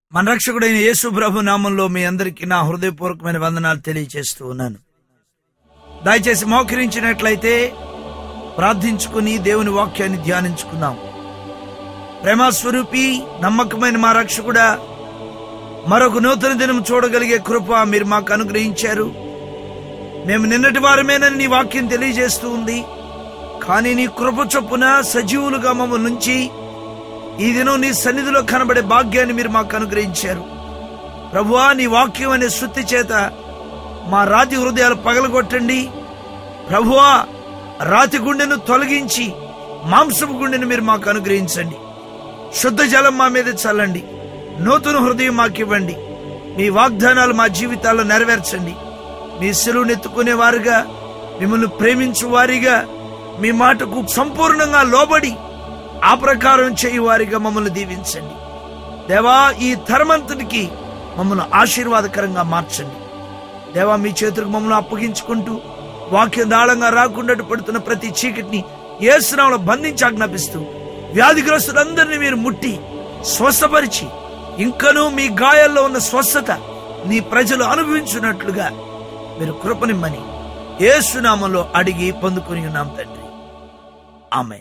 మన రక్షకుడైన యేసు ప్రభు నామంలో మీ అందరికీ నా హృదయపూర్వకమైన వందనాలు తెలియజేస్తూ ఉన్నాను దయచేసి మోకరించినట్లయితే ప్రార్థించుకుని దేవుని వాక్యాన్ని ధ్యానించుకుందాం ప్రేమస్వరూపి నమ్మకమైన మా రక్షకుడా మరొక నూతన దినం చూడగలిగే కృప మీరు మాకు అనుగ్రహించారు మేము నిన్నటి వారమేనని నీ వాక్యం తెలియజేస్తూ ఉంది కానీ నీ కృప చొప్పున సజీవులుగా మమ్మల్ని నుంచి ఈ దినం నీ సన్నిధిలో కనబడే భాగ్యాన్ని మీరు మాకు అనుగ్రహించారు ప్రభువా నీ వాక్యం అనే శుద్ధి చేత మా రాతి హృదయాలు పగలగొట్టండి ప్రభువా రాతి గుండెను తొలగించి మాంసపు గుండెను మీరు మాకు అనుగ్రహించండి శుద్ధ జలం మా మీద చల్లండి నూతన హృదయం మాకు ఇవ్వండి మీ వాగ్దానాలు మా జీవితాల్లో నెరవేర్చండి మీ సెలువునెత్తుకునే వారుగా మిమ్మల్ని ప్రేమించు వారిగా మీ మాటకు సంపూర్ణంగా లోబడి ఆ ప్రకారం చేయు వారిగా మమ్మల్ని దీవించండి దేవా ఈ తరమంతటికి మమ్మల్ని ఆశీర్వాదకరంగా మార్చండి దేవా మీ చేతులకు మమ్మల్ని అప్పగించుకుంటూ వాక్యం దాళంగా రాకుండా పడుతున్న ప్రతి చీకటిని ఏసునామలో బంధించి ఆజ్ఞాపిస్తూ వ్యాధిగ్రస్తులందరినీ మీరు ముట్టి స్వస్థపరిచి ఇంకనూ మీ గాయాల్లో ఉన్న స్వస్థత నీ ప్రజలు అనుభవించున్నట్లుగా మీరు కృపనిమ్మని ఏసునామంలో అడిగి పొందుకుని ఉన్నాం తండ్రి ఆమెన్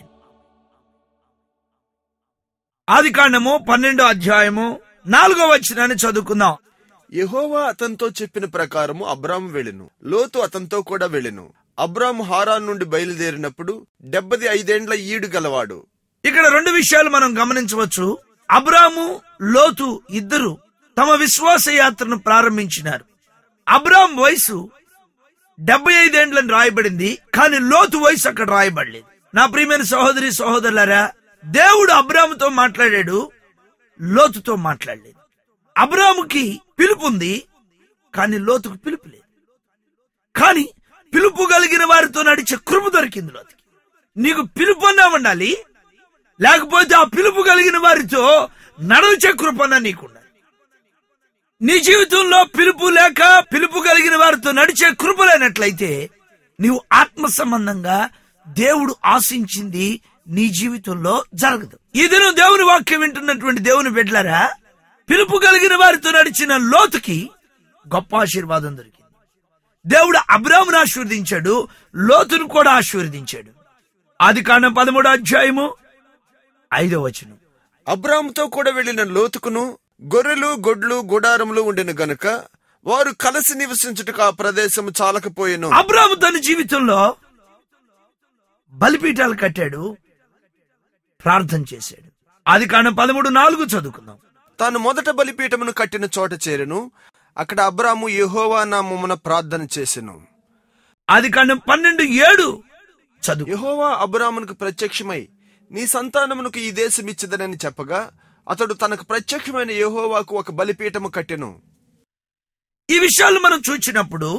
ఆది కాండము పన్నెండో అధ్యాయము నాలుగో వచనాన్ని చదువుకుందాం యెహోవా అతనితో చెప్పిన ప్రకారము అబ్రాము వెళ్ళెను లోతు అతనితో కూడా వెళ్ళెను అబ్రాము హారాన్ నుండి బయలుదేరినప్పుడు డెబ్బది ఐదేండ్ల ఈడు గలవాడు ఇక్కడ రెండు విషయాలు మనం గమనించవచ్చు అబ్రాము లోతు ఇద్దరు తమ విశ్వాస యాత్రను ప్రారంభించినారు అబ్రామ్ వయసు డెబ్బై ఐదేండ్లని రాయబడింది కానీ లోతు వయసు అక్కడ రాయబడలేదు నా ప్రియమైన సహోదరి సహోదరులారా దేవుడు అబ్రాముతో మాట్లాడాడు లోతుతో మాట్లాడలేదు అబ్రాముకి పిలుపు ఉంది కానీ లోతుకు పిలుపు లేదు కానీ పిలుపు కలిగిన వారితో నడిచే కృప దొరికింది లోతుకి నీకు పిలుపు అన్నా ఉండాలి లేకపోతే ఆ పిలుపు కలిగిన వారితో నడవచే కృపన్న నీకుండాలి నీ జీవితంలో పిలుపు లేక పిలుపు కలిగిన వారితో నడిచే కృప లేనట్లయితే నీవు ఆత్మ సంబంధంగా దేవుడు ఆశించింది నీ జీవితంలో జరగదు ఈ దినం దేవుని వాక్యం వింటున్నటువంటి దేవుని బిడ్డలారా పిలుపు కలిగిన వారితో నడిచిన లోతుకి గొప్ప ఆశీర్వాదం దొరికింది దేవుడు అబ్రామును ఆశీర్వదించాడు లోతును కూడా ఆశీర్వదించాడు ఆది కాండం పదమూడో అధ్యాయము ఐదో వచనం అబ్రాముతో కూడా వెళ్ళిన లోతుకును గొర్రెలు గొడ్లు గుడారములు ఉండెను గనుక వారు కలిసి నివసించుటకు ఆ ప్రదేశము చాలకపోయెను అబ్రాము తన జీవితంలో బలిపీఠాలు కట్టాడు ప్రార్థన చేశాడు ఆది కాండం పదమూడు నాలుగు చదువుకుందాం తాను మొదట బలిపీఠమును కట్టిన చోట చేరెను అక్కడ అబ్రాము యెహోవా నామమున ప్రార్థన చేసెను ఆది కాండం పన్నెండు ఏడు చదువు యెహోవా అబ్రామునకు ప్రత్యక్షమై నీ సంతానమునకు ఈ దేశం ఇచ్చదనని చెప్పగా అతడు తనకు ప్రత్యక్షమైన యెహోవాకు ఒక బలిపీఠము కట్టెను ఈ విషయాలు మనం చూచినప్పుడు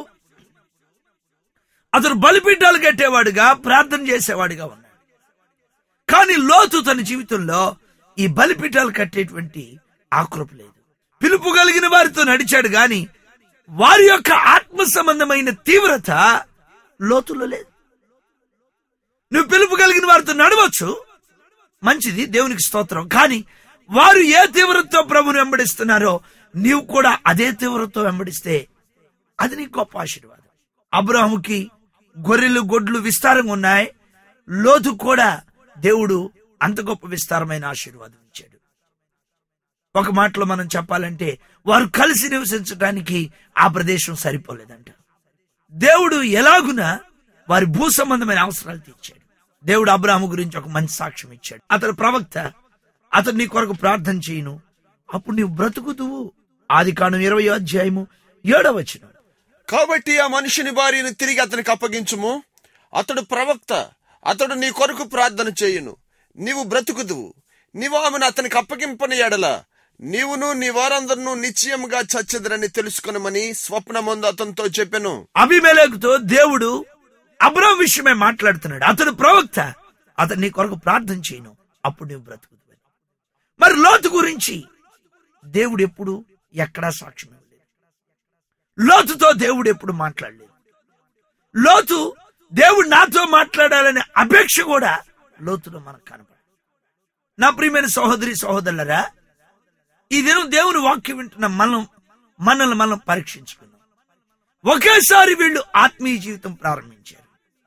అతను బలిపీఠాలు కట్టేవాడుగా ప్రార్థన చేసేవాడిగా ఉన్నాడు కానీ లోతు తన జీవితంలో ఈ బలిపీఠాలు కట్టేటువంటి ఆకృప లేదు పిలుపు కలిగిన వారితో నడిచాడు గాని వారి యొక్క ఆత్మ సంబంధమైన తీవ్రత లోతులో లేదు నువ్వు పిలుపు కలిగిన వారితో నడవచ్చు మంచిది దేవునికి స్తోత్రం కానీ వారు ఏ తీవ్రతతో ప్రభుని వెంబడిస్తున్నారో నీవు కూడా అదే తీవ్రతతో వెంబడిస్తే అది నీకు గొప్ప ఆశీర్వాదం అబ్రాహముకి గొర్రెలు గొడ్లు విస్తారంగా ఉన్నాయి లోతు కూడా దేవుడు అంత గొప్ప విస్తారమైన ఆశీర్వాదం ఇచ్చాడు ఒక మాటలో మనం చెప్పాలంటే వారు కలిసి నివసించడానికి ఆ ప్రదేశం సరిపోలేదంట దేవుడు ఎలాగున వారి భూ సంబంధమైన అవసరాలు తీర్చాడు దేవుడు అబ్రాహము గురించి ఒక మంచి సాక్ష్యం ఇచ్చాడు అతడు ప్రవక్త అతడు నీ కొరకు ప్రార్థన చేయను అప్పుడు నీవు బ్రతుకుతువు ఆది కాండం ఇరవై అధ్యాయము ఏడవచ్చును కాబట్టి ఆ మనుషుని భార్యను తిరిగి అతనికి అప్పగించుము అతడు ప్రవక్త అతడు నీ కొరకు ప్రార్థన చేయును నీవు బ్రతుకుదువు నీవు ఆమెను అతనికి అప్పగింపని ఎడల నీవును నీ వారందరూ నిశ్చయముగా చచ్చదరని తెలుసుకొనమని స్వప్నమందు అతనితో చెప్పెను అభిమేలకుతో దేవుడు అబ్రాం విషయమే మాట్లాడుతున్నాడు అతడు ప్రవక్త అతడు నీ కొరకు ప్రార్థన చేయను అప్పుడు నువ్వు బ్రతుకుదు మరి లోతు గురించి దేవుడు ఎప్పుడు ఎక్కడా సాక్ష్యం ఇవ్వలేదు లోతుతో దేవుడు ఎప్పుడు మాట్లాడలేదు లోతు దేవుడు నాతో మాట్లాడాలనే అపేక్ష కూడా లోతులో మనకు కనపడదు నా ప్రియమైన సహోదరి సహోదరులరా ఈ దినం దేవుని వాక్యం వింటున్న మనం మనల్ని మనం పరీక్షించుకున్నాం ఒకేసారి వీళ్ళు ఆత్మీయ జీవితం ప్రారంభించారు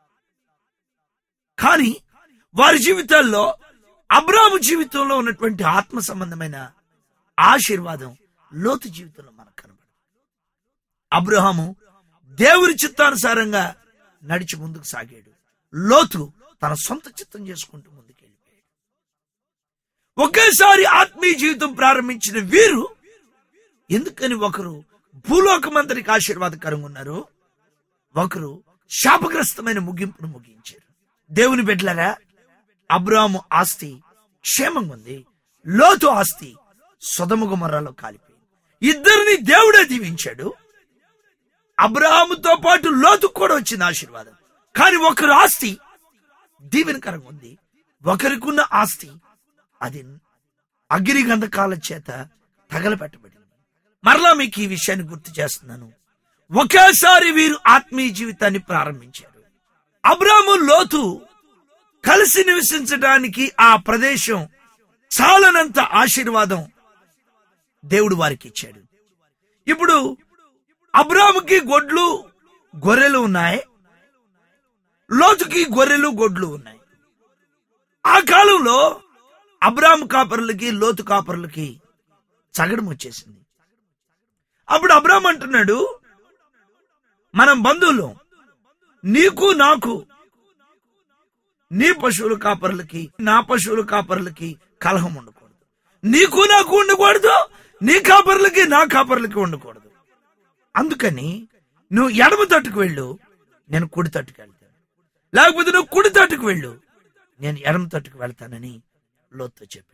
కానీ వారి జీవితాల్లో అబ్రాము జీవితంలో ఉన్నటువంటి ఆత్మ సంబంధమైన ఆశీర్వాదం లోతు జీవితంలో మనకు కనబడదు అబ్రహాము దేవుని చిత్తానుసారంగా నడిచి ముందుకు సాగాడు లోతు తన సొంత చిత్తం చేసుకుంటూ ముందుకు వెళ్ళిపోయాడు ఒకేసారి ఆత్మీయ జీవితం ప్రారంభించిన వీరు ఎందుకని ఒకరు భూలోకమంతరికి ఆశీర్వాదకరంగా ఉన్నారు ఒకరు శాపగ్రస్తమైన ముగింపును ముగించారు దేవుని బిడ్డలరా అబ్రాము ఆస్తి క్షేమంగా ఉంది లోతు ఆస్తి సొదముగ మొర్రలో కాలిపోయింది ఇద్దరిని దేవుడే దీవించాడు అబ్రహాముతో పాటు లోతు కూడా వచ్చింది ఆశీర్వాదం కానీ ఒకరు ఆస్తి దీవెనకరంగా ఉంది ఒకరికున్న ఆస్తి అది అగ్ని గంధకాల చేత తగలబెట్టబడింది మరలా మీకు ఈ విషయాన్ని గుర్తు చేస్తున్నాను ఒకేసారి వీరు ఆత్మీయ జీవితాన్ని ప్రారంభించారు అబ్రాము లోతు కలిసి నివసించడానికి ఆ ప్రదేశం చాలనంత ఆశీర్వాదం దేవుడు వారికి ఇచ్చాడు ఇప్పుడు అబ్రాముకి గొడ్లు గొర్రెలు ఉన్నాయి లోతుకి గొర్రెలు గొడ్లు ఉన్నాయి ఆ కాలంలో అబ్రాము కాపరులకి లోతు కాపరులకి చగడం వచ్చేసింది అప్పుడు అబ్రామ్ అంటున్నాడు మనం బంధువులు నీకు నాకు నీ పశువుల కాపరులకి నా పశువుల కాపరులకి కలహం ఉండకూడదు నీకు నాకు ఉండకూడదు నీ కాపరులకి నా కాపరులకి ఉండకూడదు అందుకని నువ్వు ఎడమ తట్టుకు వెళ్ళు నేను కుడి తట్టుకు వెళ్తాను లేకపోతే నువ్వు కుడి తట్టుకు వెళ్ళు నేను ఎడమ తట్టుకు వెళ్తానని లోతు చెప్పాడు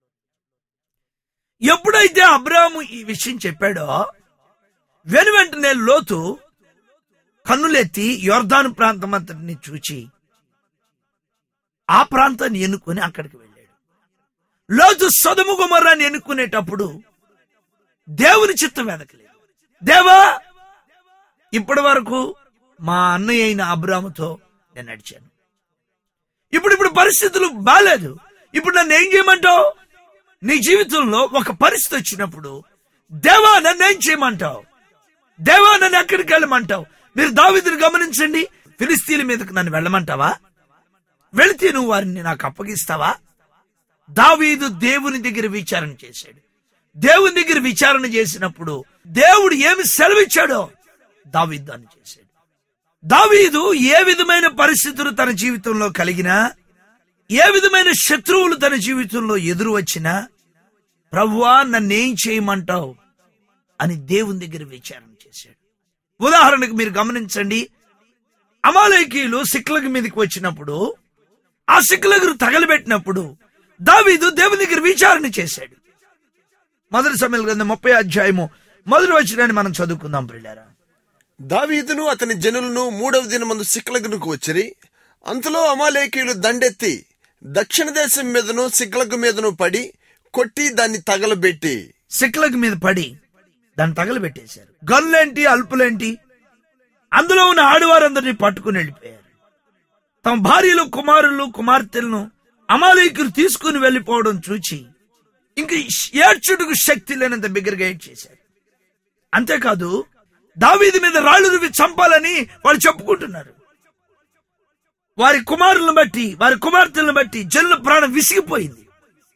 ఎప్పుడైతే అబ్రాము ఈ విషయం చెప్పాడో వెను వెంటనే లోతు కన్నులెత్తి యోర్దాను ప్రాంతం అంతటిని చూచి ఆ ప్రాంతాన్ని ఎన్నుకొని అక్కడికి వెళ్ళాడు లోతు సొదము గుమర్రాన్ని ఎన్నుకునేటప్పుడు దేవుని చిత్తం వెదకలేదు దేవా ఇప్పటి వరకు మా అన్నయ్య అయిన అబ్రాముతో నేను నడిచాను ఇప్పుడు ఇప్పుడు పరిస్థితులు బాలేదు ఇప్పుడు నన్ను ఏం చేయమంటావు నీ జీవితంలో ఒక పరిస్థితి వచ్చినప్పుడు దేవా నన్ను ఏం చేయమంటావు దేవా నన్ను ఎక్కడికి వెళ్ళమంటావు మీరు దావిదిని గమనించండి ఫిలిస్తీన్ల మీదకి నన్ను వెళ్ళమంటావా వెళితే నువ్వు వారిని నాకు అప్పగిస్తావా దావీదు దేవుని దగ్గర విచారణ చేశాడు దేవుని దగ్గర విచారణ చేసినప్పుడు దేవుడు ఏమి సెలవిచ్చాడో దావీదు దాన్ని చేశాడు దావీదు ఏ విధమైన పరిస్థితులు తన జీవితంలో కలిగినా ఏ విధమైన శత్రువులు తన జీవితంలో ఎదురు వచ్చినా ప్రభువా నన్నేం చేయమంటావు అని దేవుని దగ్గర విచారణ చేశాడు ఉదాహరణకు మీరు గమనించండి అమాలేకీలు సిక్లగ్ మీదకి వచ్చినప్పుడు ఆ సిక్లగురు తగలబెట్టినప్పుడు దావీదు దేవుని దగ్గర విచారణ చేశాడు మొదటి సమయంలో గ్రంథం ముప్పై అధ్యాయము మొదటి వచ్చినాన్ని మనం చదువుకుందాం ప్రియులారా దావీదును అతని జనులను మూడవ దినమందు సిక్లగునుకు వచ్చిరి అంతలో అమాలేకీయులు దండెత్తి దక్షిణ దేశం మీదను సిక్లగు మీదను పడి కొట్టి దాన్ని తగలబెట్టి సిక్లగ్ మీద పడి దాన్ని తగలబెట్టేశారు గన్లేంటి అల్పులేంటి అందులో ఉన్న ఆడవారందరినీ పట్టుకుని వెళ్ళిపోయారు తమ భార్యలు కుమారులు కుమార్తెలను అమాలీకులు తీసుకుని వెళ్ళిపోవడం చూచి ఇంక ఏడ్చుటకు శక్తి లేనంత బిగ్గరగా ఏడ్ చేశారు అంతేకాదు దావీది మీద రాళ్ళు రువి చంపాలని వాళ్ళు చెప్పుకుంటున్నారు వారి కుమారులను బట్టి వారి కుమార్తెలను బట్టి జనుల ప్రాణం విసిగిపోయింది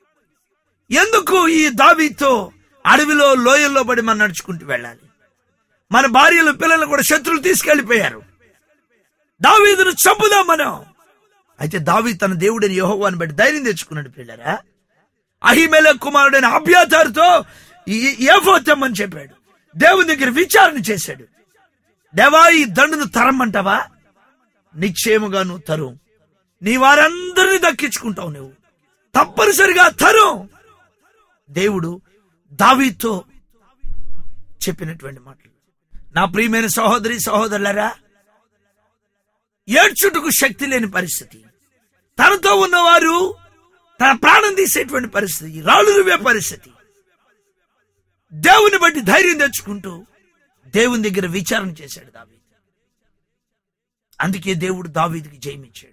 ఎందుకు ఈ దావీతో అడవిలో లోయల్లో పడి మనం నడుచుకుంటూ వెళ్ళాలి మన భార్యలు పిల్లలు కూడా శత్రులు తీసుకెళ్లిపోయారు దావీదును చంపుదాం మనం అయితే దావీ తన దేవుడిని యెహోవాని బట్టి ధైర్యం తెచ్చుకున్నాడు పిల్లరా అహిమేల కుమారుడైన అభ్యాతారుతో ఏఫో తెమ్మని చెప్పాడు దేవుని దగ్గర విచారణ చేశాడు దేవా ఈ దండును తరమ్మంటావా నిశ్చయముగా నువ్వు తరు నీ వారందరినీ దక్కించుకుంటావు నువ్వు తప్పనిసరిగా తరు దేవుడు దావీతో చెప్పినటువంటి మాటలు నా ప్రియమైన సహోదరి సహోదరులరా ఏడ్చుటకు శక్తి లేని పరిస్థితి తనతో ఉన్నవారు తన ప్రాణం తీసేటువంటి పరిస్థితి రాళ్ళు రువే పరిస్థితి దేవుని బట్టి ధైర్యం తెచ్చుకుంటూ దేవుని దగ్గర విచారణ చేశాడు దావీదు అందుకే దేవుడు దావీదుకి జయమిచ్చాడు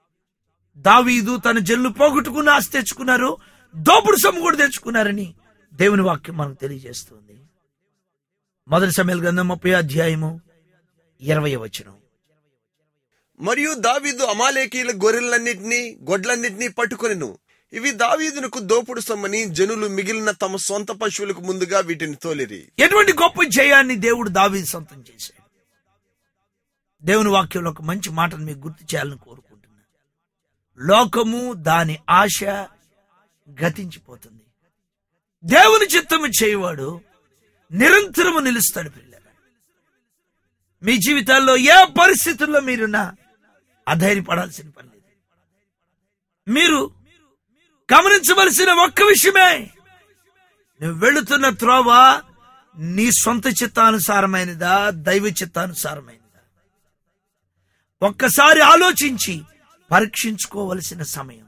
దావీదు తన జల్లు పోగొట్టుకున్న ఆస్తి తెచ్చుకున్నారు దోపుడు సొమ్ము కూడా తెచ్చుకున్నారని దేవుని వాక్యం మనకు తెలియజేస్తుంది మొదటి సమయాల గ్రంథం ముప్పై అధ్యాయము ఇరవై వచనం మరియు దావీదు అమాలేకీల గొర్రెలన్నిటినీ గొడ్లన్నిటినీ పట్టుకొనిను ఇవి దావీదునకు దోపుడు సమ్మని జనులు మిగిలిన తమ సొంత పశువులకు ముందుగా వీటిని తోలిరి ఎటువంటి గొప్ప జయాన్ని దేవుడు దావీ సొంతం చేశాడు దేవుని వాక్యంలో ఒక మంచి మాటను మీకు గుర్తు చేయాలని కోరుకుంటున్నా లోకము దాని ఆశ గతించిపోతుంది దేవుని చిత్తము చేయవాడు నిరంతరము నిలుస్తాడు పిల్లలు మీ జీవితాల్లో ఏ పరిస్థితుల్లో మీరున్నా అధైర్యపడాల్సిన పని లేదు మీరు గమనించవలసిన ఒక్క విషయమే నువ్వు వెళుతున్న త్రోవ నీ సొంత చిత్తానుసారమైనదా దైవ చిత్తానుసారమైనదా ఒక్కసారి ఆలోచించి పరీక్షించుకోవలసిన సమయం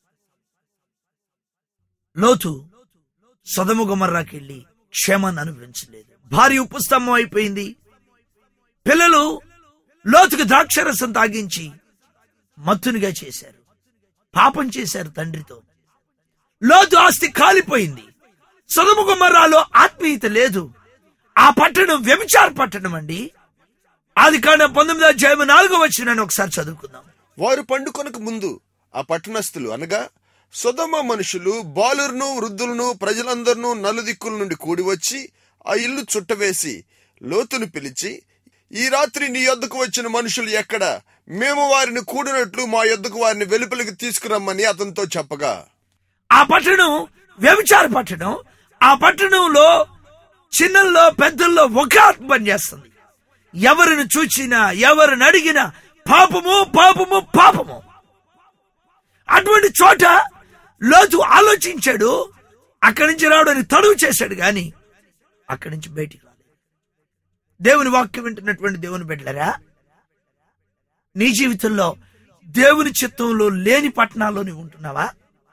లోతు సొదము గుమర్రాకి వెళ్ళి క్షేమాన్ని అనుభవించలేదు భార్య ఉపస్తంభం అయిపోయింది పిల్లలు లోతుకు ద్రాక్షరసం తాగించి మత్తునిగా చేశారు పాపం చేశారు తండ్రితో లోతు ఆస్తి కాలిపోయింది సొదము గుమ్మరాలో ఆత్మీయత లేదు ఆ పట్టణం వ్యభిచార పట్టణం అండి ఆది కాండ పంతొమ్మిది అధ్యాయం నాలుగో వచ్చిన ఒకసారి చదువుకుందాం వారు పండుకొనకు ముందు ఆ పట్టణస్థులు అనగా సుధమ మనుషులు బాలురును వృద్ధులను ప్రజలందరినూ నలుదిక్కుల నుండి కూడి వచ్చి ఆ ఇల్లు చుట్టవేసి లోతును పిలిచి ఈ రాత్రి నీ యొద్దకు వచ్చిన మనుషులు ఎక్కడ మేము వారిని కూడినట్లు మా యొద్దకు వారిని వెలుపలికి తీసుకురమ్మని అతనితో చెప్పగా ఆ పట్టణం వ్యభిచార పట్టణం ఆ పట్టణంలో చిన్నల్లో పెద్దల్లో ఒక ఆత్మ పనిచేస్తుంది ఎవరిని చూచినా ఎవరిని అడిగినా పాపము పాపము పాపము అటువంటి చోట లోతు ఆలోచించాడు అక్కడి నుంచి రావడానికి తడువు చేశాడు గాని అక్కడి నుంచి బయటికి రాలేదు దేవుని వాక్యం వింటున్నటువంటి దేవుని బిడ్డలరా నీ జీవితంలో దేవుని చిత్తంలో లేని పట్టణాల్లో నీవు ఉంటున్నావా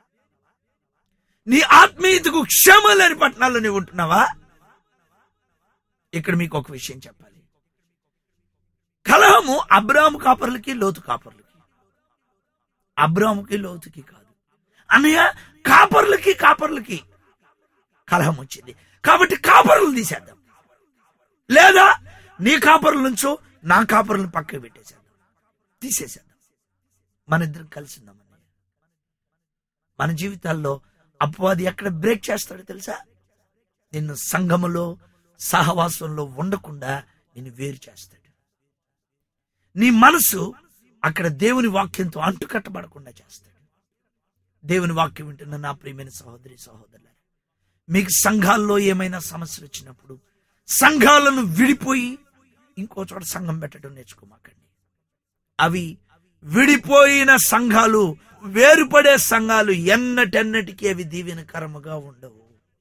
నీ ఆత్మీయతకు క్షేమం లేని పట్టణాల్లో నీవు ఉంటున్నావా ఇక్కడ మీకు ఒక విషయం చెప్పాలి కలహము అబ్రాము కాపర్లకి లోతు కాపర్లకి అబ్రాముకి లోతుకి కాదు అన్నయ్య కాపర్లకి కాపర్లకి కలహం వచ్చింది కాబట్టి కాపర్లు తీసేద్దాం లేదా నీ కాపర్ల నుంచో నా కాపర్లను పక్కకు పెట్టేసేద్దాం తీసేసేద్దాం మన ఇద్దరం కలిసి ఉందాం అన్నయ్య మన జీవితాల్లో అపవాది ఎక్కడ బ్రేక్ చేస్తాడో తెలుసా నిన్ను సంఘములో సహవాసంలో ఉండకుండా నిన్ను వేరు చేస్తాడు నీ మనసు అక్కడ దేవుని వాక్యంతో అంటుకట్టబడకుండా చేస్తాడు దేవుని వాక్యం వింటున్న నా ప్రియమైన సహోదరి సహోదరులారా మీకు సంఘాల్లో ఏమైనా సమస్యలు వచ్చినప్పుడు సంఘాలను విడిపోయి ఇంకో చోట సంఘం పెట్టడం నేర్చుకోమాకండి అవి విడిపోయిన సంఘాలు వేరుపడే సంఘాలు ఎన్నటెన్నటికీ అవి దీవెనకరముగా ఉండవు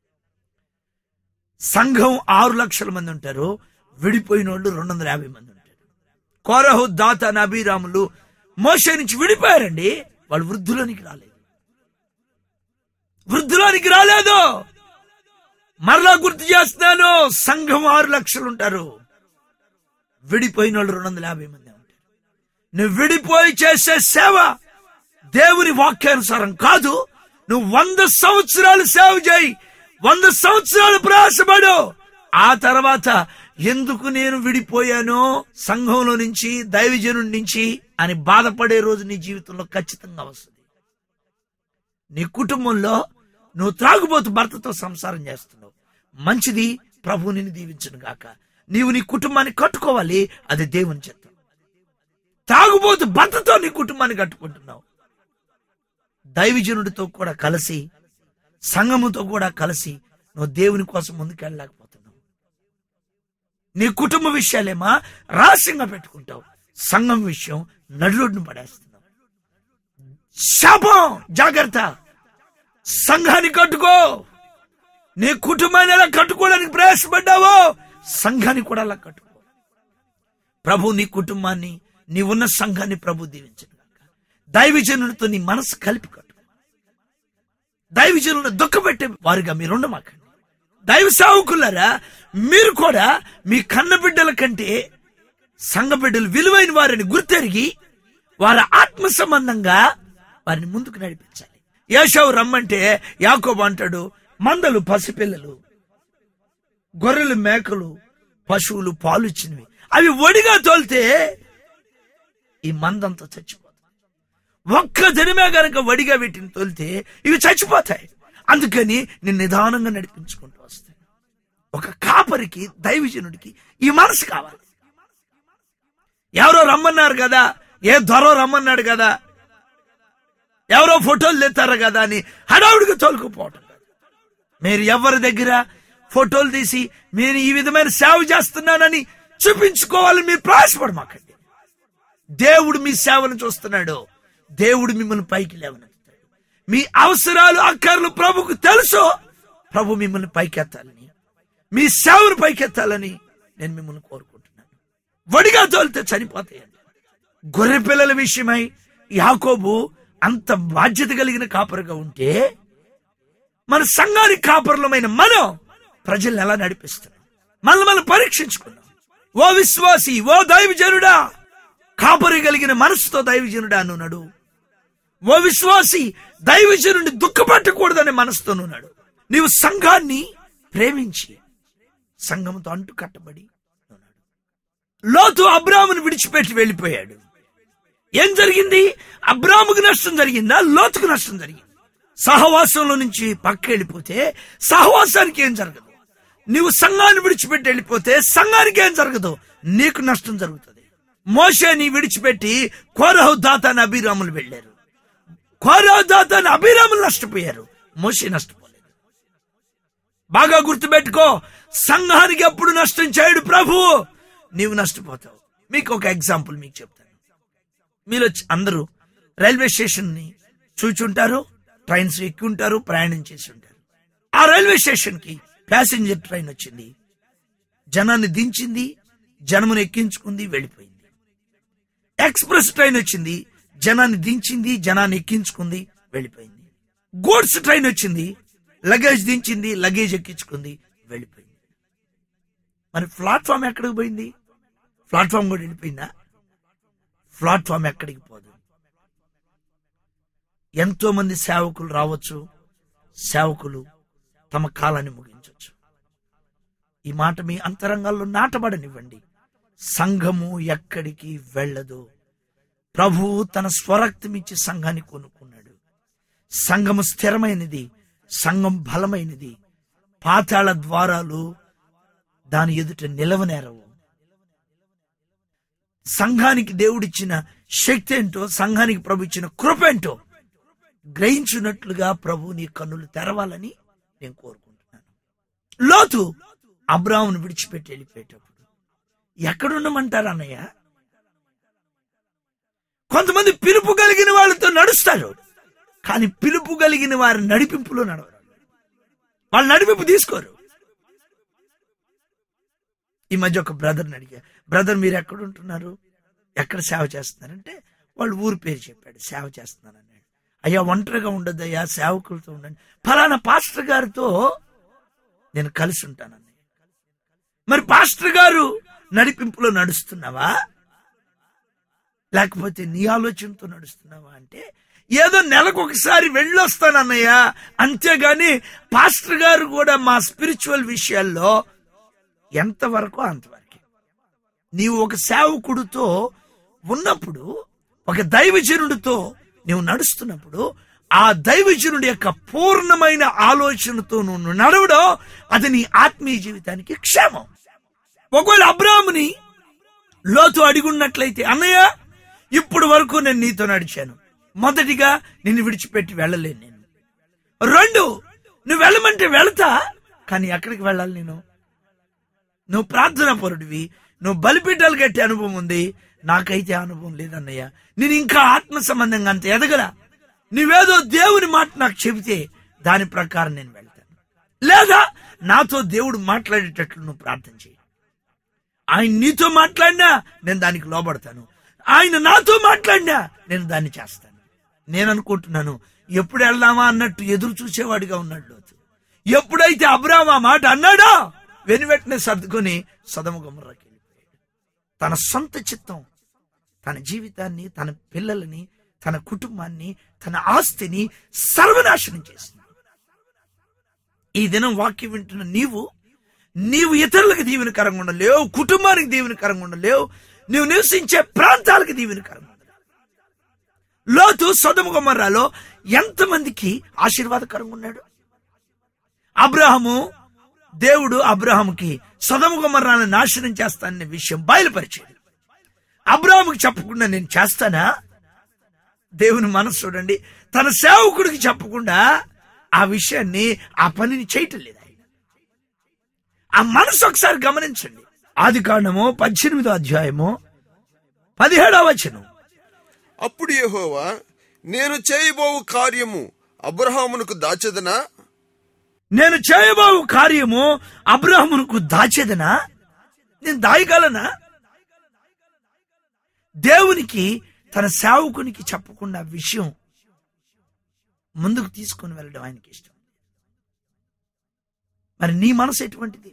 సంఘం ఆరు లక్షల మంది ఉంటారు విడిపోయిన వాళ్ళు రెండు వందల యాభై మంది ఉంటారు కోరహు దాత నబీరాములు మోషే నుంచి విడిపోయారండి వాళ్ళు వృద్ధులోనికి రాలేదు వృద్ధులోనికి రాలేదు మరలా గుర్తు చేస్తున్నాను సంఘం ఆరు లక్షలు ఉంటారు విడిపోయిన వాళ్ళు రెండు వందల యాభై మంది ఉంటారు నువ్వు విడిపోయి చేసే సేవ దేవుని వాక్యానుసారం కాదు నువ్వు వంద సంవత్సరాలు సేవ చేయి వంద సంవత్సరాలు ప్రయాసపడు ఆ తర్వాత ఎందుకు నేను విడిపోయానో సంఘంలో నుంచి దైవజనుడి నుంచి అని బాధపడే రోజు నీ జీవితంలో ఖచ్చితంగా వస్తుంది నీ కుటుంబంలో నువ్వు త్రాగుబోతు భర్తతో సంసారం చేస్తున్నావు మంచిది ప్రభు నిన్ను దీవించును గాక నీవు నీ కుటుంబాన్ని కట్టుకోవాలి అది దేవుని చిత్తం తాగుబోతు భర్తతో నీ కుటుంబాన్ని కట్టుకుంటున్నావు దైవజనుడితో కూడా కలిసి సంఘముతో కూడా కలిసి నువ్వు దేవుని కోసం ముందుకెళ్ళలేకపోతున్నావు నీ కుటుంబ విషయాలేమా రహస్యంగా పెట్టుకుంటావు సంఘం విషయం నడులోడ్ను పడేస్తున్నావు శాపం జాగ్రత్త సంఘాన్ని కట్టుకో నీ కుటుంబాన్ని ఎలా కట్టుకోవడానికి ప్రయాసపడ్డావో సంఘాన్ని కూడా అలా కట్టుకో ప్రభు నీ కుటుంబాన్ని నీ ఉన్న సంఘాన్ని ప్రభు దీవించను దైవజనులతో నీ మనసు కలిపి కట్టు దైవజనులను దుఃఖపెట్టే వారిగా మీరు ఉండమాకండి దైవ సావుకులారా మీరు కూడా మీ కన్న బిడ్డల కంటే సంఘ బిడ్డలు విలువైన వారిని గుర్తెరిగి వారి ఆత్మ సంబంధంగా వారిని ముందుకు నడిపించాలి యేషావు రమ్మంటే యాకోబు అంటాడు మందలు పసిపిల్లలు గొర్రెలు మేకలు పశువులు పాలుచ్చినవి అవి ఒడిగా తోలితే ఈ మందంతా చచ్చిపోతుంది ఒక్క దినమే గనక వడిగా వీటిని తోలితే ఇవి చచ్చిపోతాయి అందుకని నేను నిదానంగా నడిపించుకుంటూ వస్తాను ఒక కాపరికి దైవజనుడికి ఈ మనసు కావాలి ఎవరో రమ్మన్నారు కదా ఏ దొర రమ్మన్నాడు కదా ఎవరో ఫోటోలు తెస్తారు కదా అని హడావుడిగా తోలుకుపోవటం కాదు. మీరు ఎవరి దగ్గర ఫోటోలు తీసి నేను ఈ విధమైన సేవ చేస్తున్నానని చూపించుకోవాలని మీరు ప్రయాసపడమాకండి దేవుడు మీ సేవను చూస్తున్నాడు దేవుడు మిమ్మల్ని పైకి లేవనెత్తాడు మీ అవసరాలు అక్కర్లు ప్రభుకు తెలుసు ప్రభు మిమ్మల్ని పైకెత్తాలని మీ సేవను పైకెత్తాలని నేను మిమ్మల్ని కోరుకుంటున్నాను వడిగా తోలితే చనిపోతాయండి గొర్రె పిల్లల విషయమై యాకోబు అంత బాధ్యత కలిగిన కాపరిగా ఉంటే మన సంఘానికి కాపరులమైన మనం ప్రజల్ని ఎలా నడిపిస్తున్నాం మనల్ని మనం పరీక్షించుకున్నాం ఓ విశ్వాసి ఓ దైవజనుడా కాపరి కలిగిన మనసుతో దైవజనుడా అన్నాడు ఓ విశ్వాసి దైవజనుడిని దుఃఖపెట్టకూడదనే మనసుతో ఉన్నాడు నీవు సంఘాన్ని ప్రేమించి సంఘంతో అంటు కట్టబడి ఉన్నాడు లోతు అబ్రామును విడిచిపెట్టి వెళ్ళిపోయాడు ఏం జరిగింది అబ్రాముకు నష్టం జరిగిందా లోతుకు నష్టం జరిగింది సహవాసంలో నుంచి పక్క వెళ్ళిపోతే సహవాసానికి ఏం జరగదు నీవు సంఘాన్ని విడిచిపెట్టి వెళ్ళిపోతే సంఘానికి ఏం జరగదు నీకు నష్టం జరుగుతుంది మోషేని విడిచిపెట్టి కోరహు దాతాని అభిరాములు వెళ్ళారు కోరహు దాతాని అభిరాములు నష్టపోయారు మోషే నష్టపోలేదు బాగా గుర్తుపెట్టుకో సంఘానికి ఎప్పుడు నష్టం చేయడు ప్రభు నీవు నష్టపోతావు మీకు ఒక ఎగ్జాంపుల్ మీకు చెప్తాను మీలో చ- అందరూ రైల్వే స్టేషన్ ని చూచుంటారు ట్రైన్స్ ఎక్కి ఉంటారు ప్రయాణం చేసి ఉంటారు ఆ రైల్వే స్టేషన్ కి ప్యాసింజర్ ట్రైన్ వచ్చింది జనాన్ని దించింది జనమును ఎక్కించుకుంది వెళ్ళిపోయింది ఎక్స్ప్రెస్ ట్రైన్ వచ్చింది జనాన్ని దించింది జనాన్ని ఎక్కించుకుంది వెళ్ళిపోయింది గూడ్స్ ట్రైన్ వచ్చింది లగేజ్ దించింది లగేజ్ ఎక్కించుకుంది వెళ్ళిపోయింది మరి ప్లాట్ఫామ్ ఎక్కడికి పోయింది ప్లాట్ఫామ్ కూడా వెళ్ళిపోయిందా ప్లాట్ఫామ్ ఎక్కడికి పోదు ఎంతో మంది సేవకులు రావచ్చు సేవకులు తమ కాలాన్ని ముగించవచ్చు ఈ మాట మీ అంతరంగాల్లో నాటబడనివ్వండి సంఘము ఎక్కడికి వెళ్ళదు ప్రభువు తన స్వరక్తమిచ్చి సంఘాన్ని కొనుక్కున్నాడు సంఘము స్థిరమైనది సంఘం బలమైనది పాతాళ ద్వారాలు దాని ఎదుట నిలవనేరవు సంఘానికి దేవుడిచ్చిన శక్తి ఏంటో సంఘానికి ప్రభు ఇచ్చిన కృప ఏంటో గ్రహించున్నట్లుగా ప్రభు నీ కన్నులు తెరవాలని నేను కోరుకుంటున్నాను లోతు అబ్రాహ్మును విడిచిపెట్టి వెళ్ళిపోయేటప్పుడు ఎక్కడుండమంటారు అన్నయ్య కొంతమంది పిలుపు కలిగిన వాళ్ళతో నడుస్తారు కానీ పిలుపు కలిగిన వారి నడిపింపులో నడవరు వాళ్ళు నడిపింపు తీసుకోరు ఈ మధ్య ఒక బ్రదర్ని అడిగా బ్రదర్ మీరు ఎక్కడ ఉంటున్నారు ఎక్కడ సేవ చేస్తున్నారంటే వాళ్ళు ఊరి పేరు చెప్పాడు సేవ చేస్తున్నాను అన్నాడు అయ్యా ఒంటరిగా ఉండదు అయ్యా సేవకులతో ఉండండి ఫలానా పాస్టర్ గారితో నేను కలిసి ఉంటానని మరి పాస్టర్ గారు నడిపింపులో నడుస్తున్నావా లేకపోతే నీ ఆలోచనతో నడుస్తున్నావా అంటే ఏదో నెలకు ఒకసారి వెళ్ళొస్తానన్నయ్య అంతేగాని పాస్టర్ గారు కూడా మా స్పిరిచువల్ విషయాల్లో ఎంతవరకు అంతవరకే నీవు ఒక సేవకుడితో ఉన్నప్పుడు ఒక దైవజనుడితో నీవు నడుస్తున్నప్పుడు ఆ దైవజనుడి యొక్క పూర్ణమైన ఆలోచనతో నువ్వు నడవడం అది నీ ఆత్మీయ జీవితానికి క్షేమం ఒకవేళ అబ్రాముని లోతు అడిగున్నట్లయితే అన్నయ్య ఇప్పుడు వరకు నేను నీతో నడిచాను మొదటిగా నిన్ను విడిచిపెట్టి వెళ్ళలేను నేను రెండు నువ్వు వెళ్ళమంటే వెళతా కానీ ఎక్కడికి వెళ్ళాలి నేను నువ్వు ప్రార్థన పరుడివి నువ్వు బలిపీఠాలు కట్టే అనుభవం ఉంది నాకైతే ఆ అనుభవం లేదన్నయ్య నేను ఇంకా ఆత్మ సంబంధంగా అంత ఎదగలా నువ్వేదో దేవుని మాట నాకు చెబితే దాని ప్రకారం నేను వెళ్తాను లేదా నాతో దేవుడు మాట్లాడేటట్లు నువ్వు ప్రార్థన చేయి ఆయన నీతో మాట్లాడినా నేను దానికి లోబడతాను ఆయన నాతో మాట్లాడినా నేను దాన్ని చేస్తాను నేను అనుకుంటున్నాను ఎప్పుడు వెళ్దామా అన్నట్టు ఎదురు చూసేవాడిగా ఉన్నాడు లోతు ఎప్పుడైతే అబ్రామ్ ఆ మాట అన్నాడో వెను వెంటనే సర్దుకొని సదమ గుమ్మరాకి వెళ్ళిపోయాడు తన సొంత చిత్తం తన జీవితాన్ని తన పిల్లలని తన కుటుంబాన్ని తన ఆస్తిని సర్వనాశనం చేసింది ఈ దినం వాక్యం వింటున్న నీవు నీవు ఇతరులకు దీవెనకరంగా ఉండలేవు కుటుంబానికి దీవెనకరంగా ఉండలేవు నువ్వు నివసించే ప్రాంతాలకు దీవెనకరంగా ఉండలేవు లోతు సొదమ గుమ్మర్రాలో ఎంతమందికి ఆశీర్వాదకరంగా ఉన్నాడు అబ్రహము దేవుడు అబ్రహాముకి సొదమ గుమ్మర్రాలను నాశనం చేస్తాననే విషయం బయలుపరిచాడు అబ్రహాముకి చెప్పకుండా నేను చేస్తానా దేవుని మనసు చూడండి తన సేవకుడికి చెప్పకుండా ఆ విషయాన్ని ఆ పనిని చేయటం లేదు ఆయన ఆ మనసు ఒకసారి గమనించండి ఆది కాండము పద్దెనిమిదో అధ్యాయము పదిహేడవ వచనం అప్పుడు యెహోవా నేను చేయబోవు కార్యము అబ్రహామునకు దాచెదనా నేను చేయబోవు కార్యము అబ్రహమునకు దాచేదనా నేను దాయగలనా దేవునికి తన సేవకునికి చెప్పకుండా విషయం ముందుకు తీసుకుని వెళ్ళడం ఆయనకి ఇష్టం మరి నీ మనసు ఎటువంటిది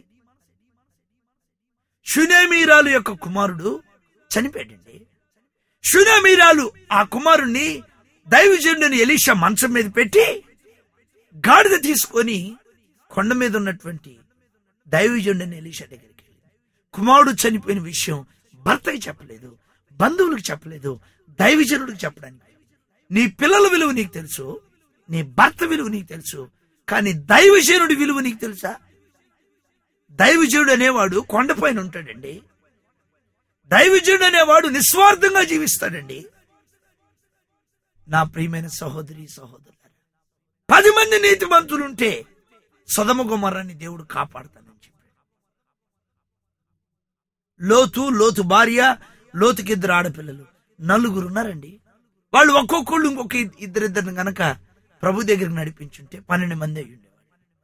షునేమీరాలు యొక్క కుమారుడు చనిపోయాడండి షునేమీరాలు ఆ కుమారుణ్ణి దైవజనుడిని ఎలీషా మంచం మీద పెట్టి గాడిద తీసుకొని కొండ మీద ఉన్నటువంటి దైవజనుడిని ఎలీషా దగ్గరికి వెళ్ళింది కుమారుడు చనిపోయిన విషయం భర్తకి చెప్పలేదు బంధువులకు చెప్పలేదు దైవజనుడికి చెప్పడానికి నీ పిల్లల విలువ నీకు తెలుసు నీ భర్త విలువ నీకు తెలుసు కానీ దైవజనుడి విలువ నీకు తెలుసా దైవజనుడు అనేవాడు కొండపైన ఉంటాడండి దైవజనుడు అనేవాడు నిస్వార్థంగా జీవిస్తాడండి నా ప్రియమైన సహోదరి సహోదరులారా పది మంది నీతిమంతులుంటే సొదమ గుమరాన్ని దేవుడు కాపాడతానని చెప్పాడు లోతు లోతు భార్య లోతుకి ఇద్దరు ఆడపిల్లలు నలుగురు ఉన్నారండి వాళ్ళు ఒక్కొక్కళ్ళు ఇంకొక ఇద్దరిద్దరిని గనక ప్రభు దగ్గరికి నడిపించుంటే పన్నెండు మంది అయ్యి ఉండేవాళ్ళు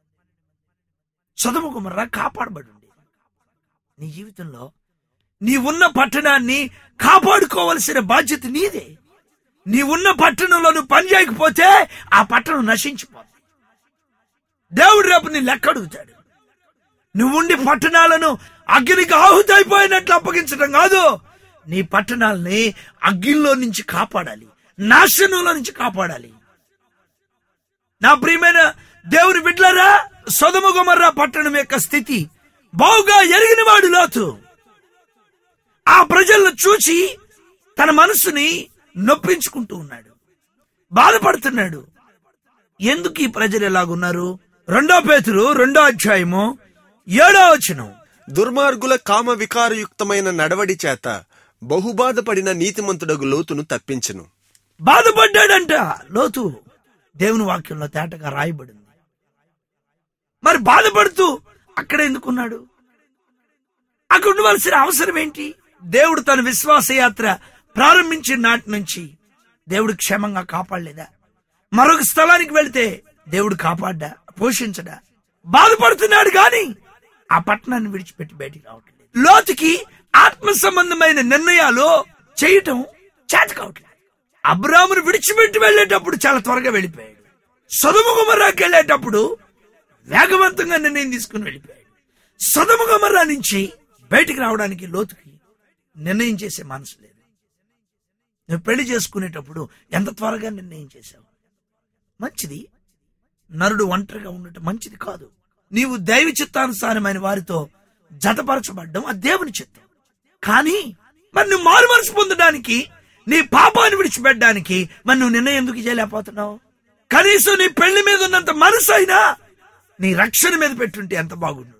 సొదమ గుమర్రా కాపాడబడి ఉండేది నీ జీవితంలో నీ ఉన్న పట్టణాన్ని కాపాడుకోవలసిన బాధ్యత నీదే నీ ఉన్న పట్టణంలో నువ్వు పని చేయకపోతే ఆ పట్టణం నశించిపోతుంది దేవుడు రేపు నీ లెక్క అడుగుతాడు నువ్వుండి పట్టణాలను అగ్నికి ఆహుతైపోయినట్లు అప్పగించడం కాదు నీ పట్టణాలని అగ్గిలో నుంచి కాపాడాలి నాశనంలో నుంచి కాపాడాలి నా ప్రియమైన దేవుని బిడ్లరా సొదమ గుమర్రా పట్టణం యొక్క స్థితి బావుగా ఎరిగిన వాడు లోతు ఆ ప్రజలను చూసి తన మనసుని నొప్పించుకుంటూ ఉన్నాడు బాధపడుతున్నాడు ఎందుకు ఈ ప్రజలు ఎలాగున్నారు రెండో పేతురు రెండో అధ్యాయము ఏడో వచనం దుర్మార్గుల కామ వికారయుక్తమైన నడవడి చేత బహుబాధపడిన నీతిమంతుడగు లోతును తప్పించెను బాధపడ్డాడంట లోతు దేవుని వాక్యంలో తేటగా రాయబడింది మరి బాధపడుతూ అక్కడ ఎందుకున్నాడు అక్కడ ఉండవలసిన అవసరం ఏంటి దేవుడు తన విశ్వాస యాత్ర ప్రారంభించిన నాటి నుంచి దేవుడు క్షేమంగా కాపాడలేదా మరొక స్థలానికి వెళితే దేవుడు కాపాడ్డా పోషించడా బాధపడుతున్నాడు గాని ఆ పట్టణాన్ని విడిచిపెట్టి బయటికి రావట్లేదు లోతుకి ఆత్మ సంబంధమైన నిర్ణయాలు చేయటం చేత కావట్లేదు అబ్రామును విడిచిపెట్టి వెళ్ళేటప్పుడు చాలా త్వరగా వెళ్ళిపోయాడు సదుముగుమరాకి వెళ్ళేటప్పుడు వేగవంతంగా నిర్ణయం తీసుకుని వెళ్ళిపోయాడు సదుముగుమరా నుంచి బయటికి రావడానికి లోతుకి నిర్ణయం చేసే మనసు లేదు నువ్వు పెళ్లి చేసుకునేటప్పుడు ఎంత త్వరగా నిర్ణయం చేశావు మంచిది నరుడు ఒంటరిగా ఉండటం మంచిది కాదు నీవు దైవ చిత్తానుసారమైన వారితో జతపరచబడ్డం అది దేవుని చిత్తం కానీ మరి నువ్వు మారు మనసు పొందడానికి నీ పాపాన్ని విడిచిపెట్టడానికి మరి నువ్వు నిర్ణయం ఎందుకు చేయలేకపోతున్నావు కనీసం నీ పెళ్లి మీద ఉన్నంత మనసు అయినా నీ రక్షణ మీద పెట్టుంటే ఎంత బాగుండు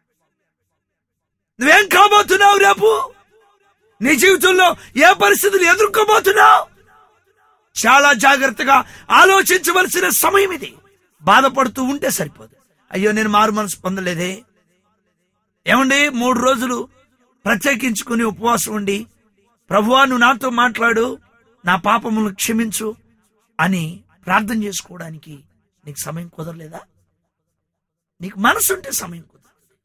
నువ్వేం కాబోతున్నావు రేపు నీ జీవితంలో ఏ పరిస్థితులు ఎదుర్కోబోతున్నావు చాలా జాగ్రత్తగా ఆలోచించవలసిన సమయం ఇది బాధపడుతూ ఉంటే సరిపోదు అయ్యో నేను మారు మనసు పొందలేదే ఏమండి మూడు రోజులు ప్రత్యేకించుకుని ఉపవాసం ఉండి ప్రభువా నువ్వు నాతో మాట్లాడు నా పాపములను క్షమించు అని ప్రార్థన చేసుకోవడానికి నీకు సమయం కుదరలేదా నీకు మనసు ఉంటే సమయం కుదరదు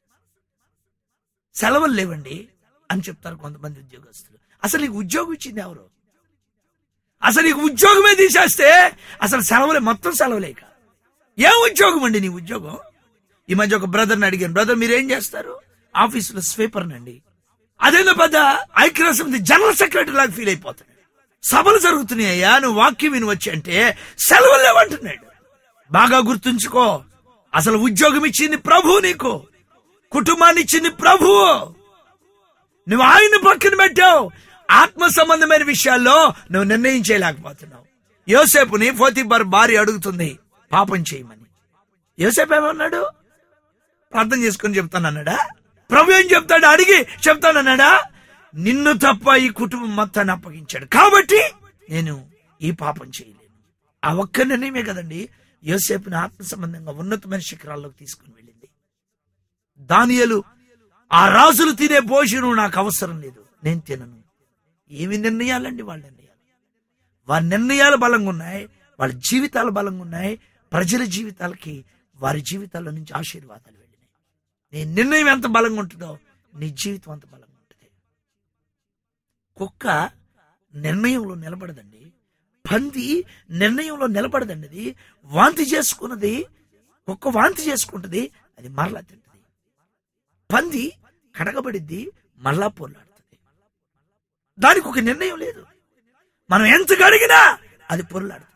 సెలవులు లేవండి అని చెప్తారు కొంతమంది ఉద్యోగస్తులు అసలు నీకు ఉద్యోగం ఇచ్చింది ఎవరు అసలు నీకు ఉద్యోగమే తీసేస్తే అసలు సెలవులే మొత్తం సెలవులే కాదు ఏం ఉద్యోగం అండి నీ ఉద్యోగం ఈ మధ్య ఒక బ్రదర్ని అడిగాను బ్రదర్ మీరు ఏం చేస్తారు ఆఫీసులో స్వీపర్ నండి అదేదో పెద్ద ఐక్యరాజ్యం జనరల్ సెక్రటరీ లాగా ఫీల్ అయిపోతున్నాడు సభలు జరుగుతున్నాయ్యా నువ్వు వాక్యం విని వచ్చి అంటే సెలవులు లేవంటున్నాడు బాగా గుర్తుంచుకో అసలు ఉద్యోగం ఇచ్చింది ప్రభు నీకు కుటుంబాన్ని ఇచ్చింది ప్రభువు నువ్వు ఆయన పక్కన పెట్టావు ఆత్మ సంబంధమైన విషయాల్లో నువ్వు నిర్ణయం చేయలేకపోతున్నావు యోసేపుని ఫోతిబర్ భార్య అడుగుతుంది పాపం చేయమని యోసేపు ఏమన్నాడు ప్రార్థన చేసుకుని చెప్తానన్నాడా ప్రభు ఏం చెప్తాడు అడిగి చెప్తానన్నాడా నిన్ను తప్ప ఈ కుటుంబం మొత్తాన్ని అప్పగించాడు కాబట్టి నేను ఈ పాపం చేయలేను ఆ ఒక్క నిర్ణయమే కదండి యోసేపుని ఆత్మ సంబంధంగా ఉన్నతమైన శిఖరాల్లోకి తీసుకుని వెళ్ళింది దానియలు ఆ రాజులు తినే భోజనం నాకు అవసరం లేదు నేను తినను ఏమి నిర్ణయాలండి వాళ్ళ నిర్ణయాలు వారి నిర్ణయాలు బలంగా ఉన్నాయి వాళ్ళ జీవితాలు బలంగా ఉన్నాయి ప్రజల జీవితాలకి వారి జీవితాల నుంచి ఆశీర్వాదాలు వెళ్ళినాయి నీ నిర్ణయం ఎంత బలంగా ఉంటుందో నీ జీవితం అంత బలంగా ఉంటుంది కుక్క నిర్ణయంలో నిలబడదండి పంది నిర్ణయంలో నిలబడదండి అది వాంతి చేసుకున్నది కుక్క వాంతి చేసుకుంటది అది మరలా తింటది పంది కడగబడిద్ది మళ్ళా పొర్లాడుతుంది దానికి ఒక నిర్ణయం లేదు మనం ఎంత కడిగినా అది పొర్లాడుతుంది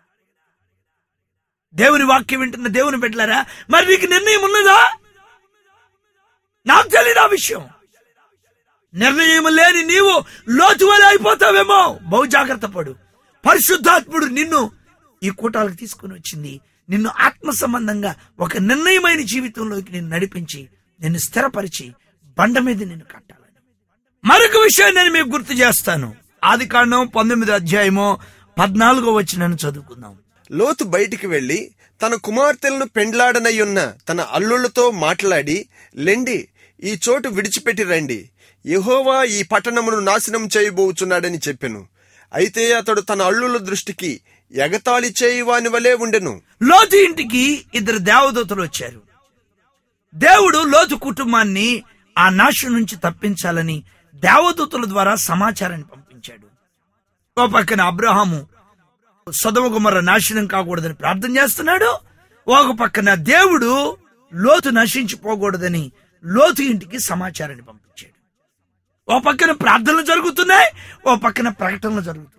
దేవుని వాక్యం వింటున్న దేవుని బిడ్డలారా మరి నీకు నిర్ణయం ఉన్నదా నాకు తెలియదు ఆ విషయం నిర్ణయం లేని నీవు లోతు వలె అయిపోతావేమో బహు జాగ్రత్త పడు పరిశుద్ధాత్ముడు నిన్ను ఈ కూటాలకు తీసుకుని వచ్చింది నిన్ను ఆత్మ సంబంధంగా ఒక నిర్ణయమైన జీవితంలోకి నిన్ను నడిపించి నిన్ను స్థిరపరిచి బండ మీద నిన్ను కట్టాలని మరొక విషయం నేను మీకు గుర్తు చేస్తాను ఆది కాండం పంతొమ్మిది అధ్యాయము పద్నాలుగో వచ్చినను చదువుకుందాం లోతు బయటికి వెళ్లి తన కుమార్తెలను పెండ్లాడనయ్యున్న తన అల్లుళ్లతో మాట్లాడి లెండి ఈ చోటు విడిచిపెట్టి రండి యెహోవా ఈ పట్టణమును నాశనం చేయబోచున్నాడని చెప్పెను అయితే అతడు తన అల్లుల దృష్టికి ఎగతాళి చేయువాని వలె ఉండెను లోతు ఇంటికి ఇద్దరు దేవదూతలు వచ్చారు దేవుడు లోతు కుటుంబాన్ని ఆ నాశనం నుంచి తప్పించాలని దేవదూతల ద్వారా సమాచారాన్ని పంపించాడు ఓ పక్కన అబ్రహాము సొదమ గుమర నాశనం కాకూడదని ప్రార్థన చేస్తున్నాడు ఒక పక్కన దేవుడు లోతు నశించిపోకూడదని లోతు ఇంటికి సమాచారాన్ని పంపించాడు ఓ పక్కన ప్రార్థనలు జరుగుతున్నాయి ఓ పక్కన ప్రకటనలు జరుగుతున్నాయి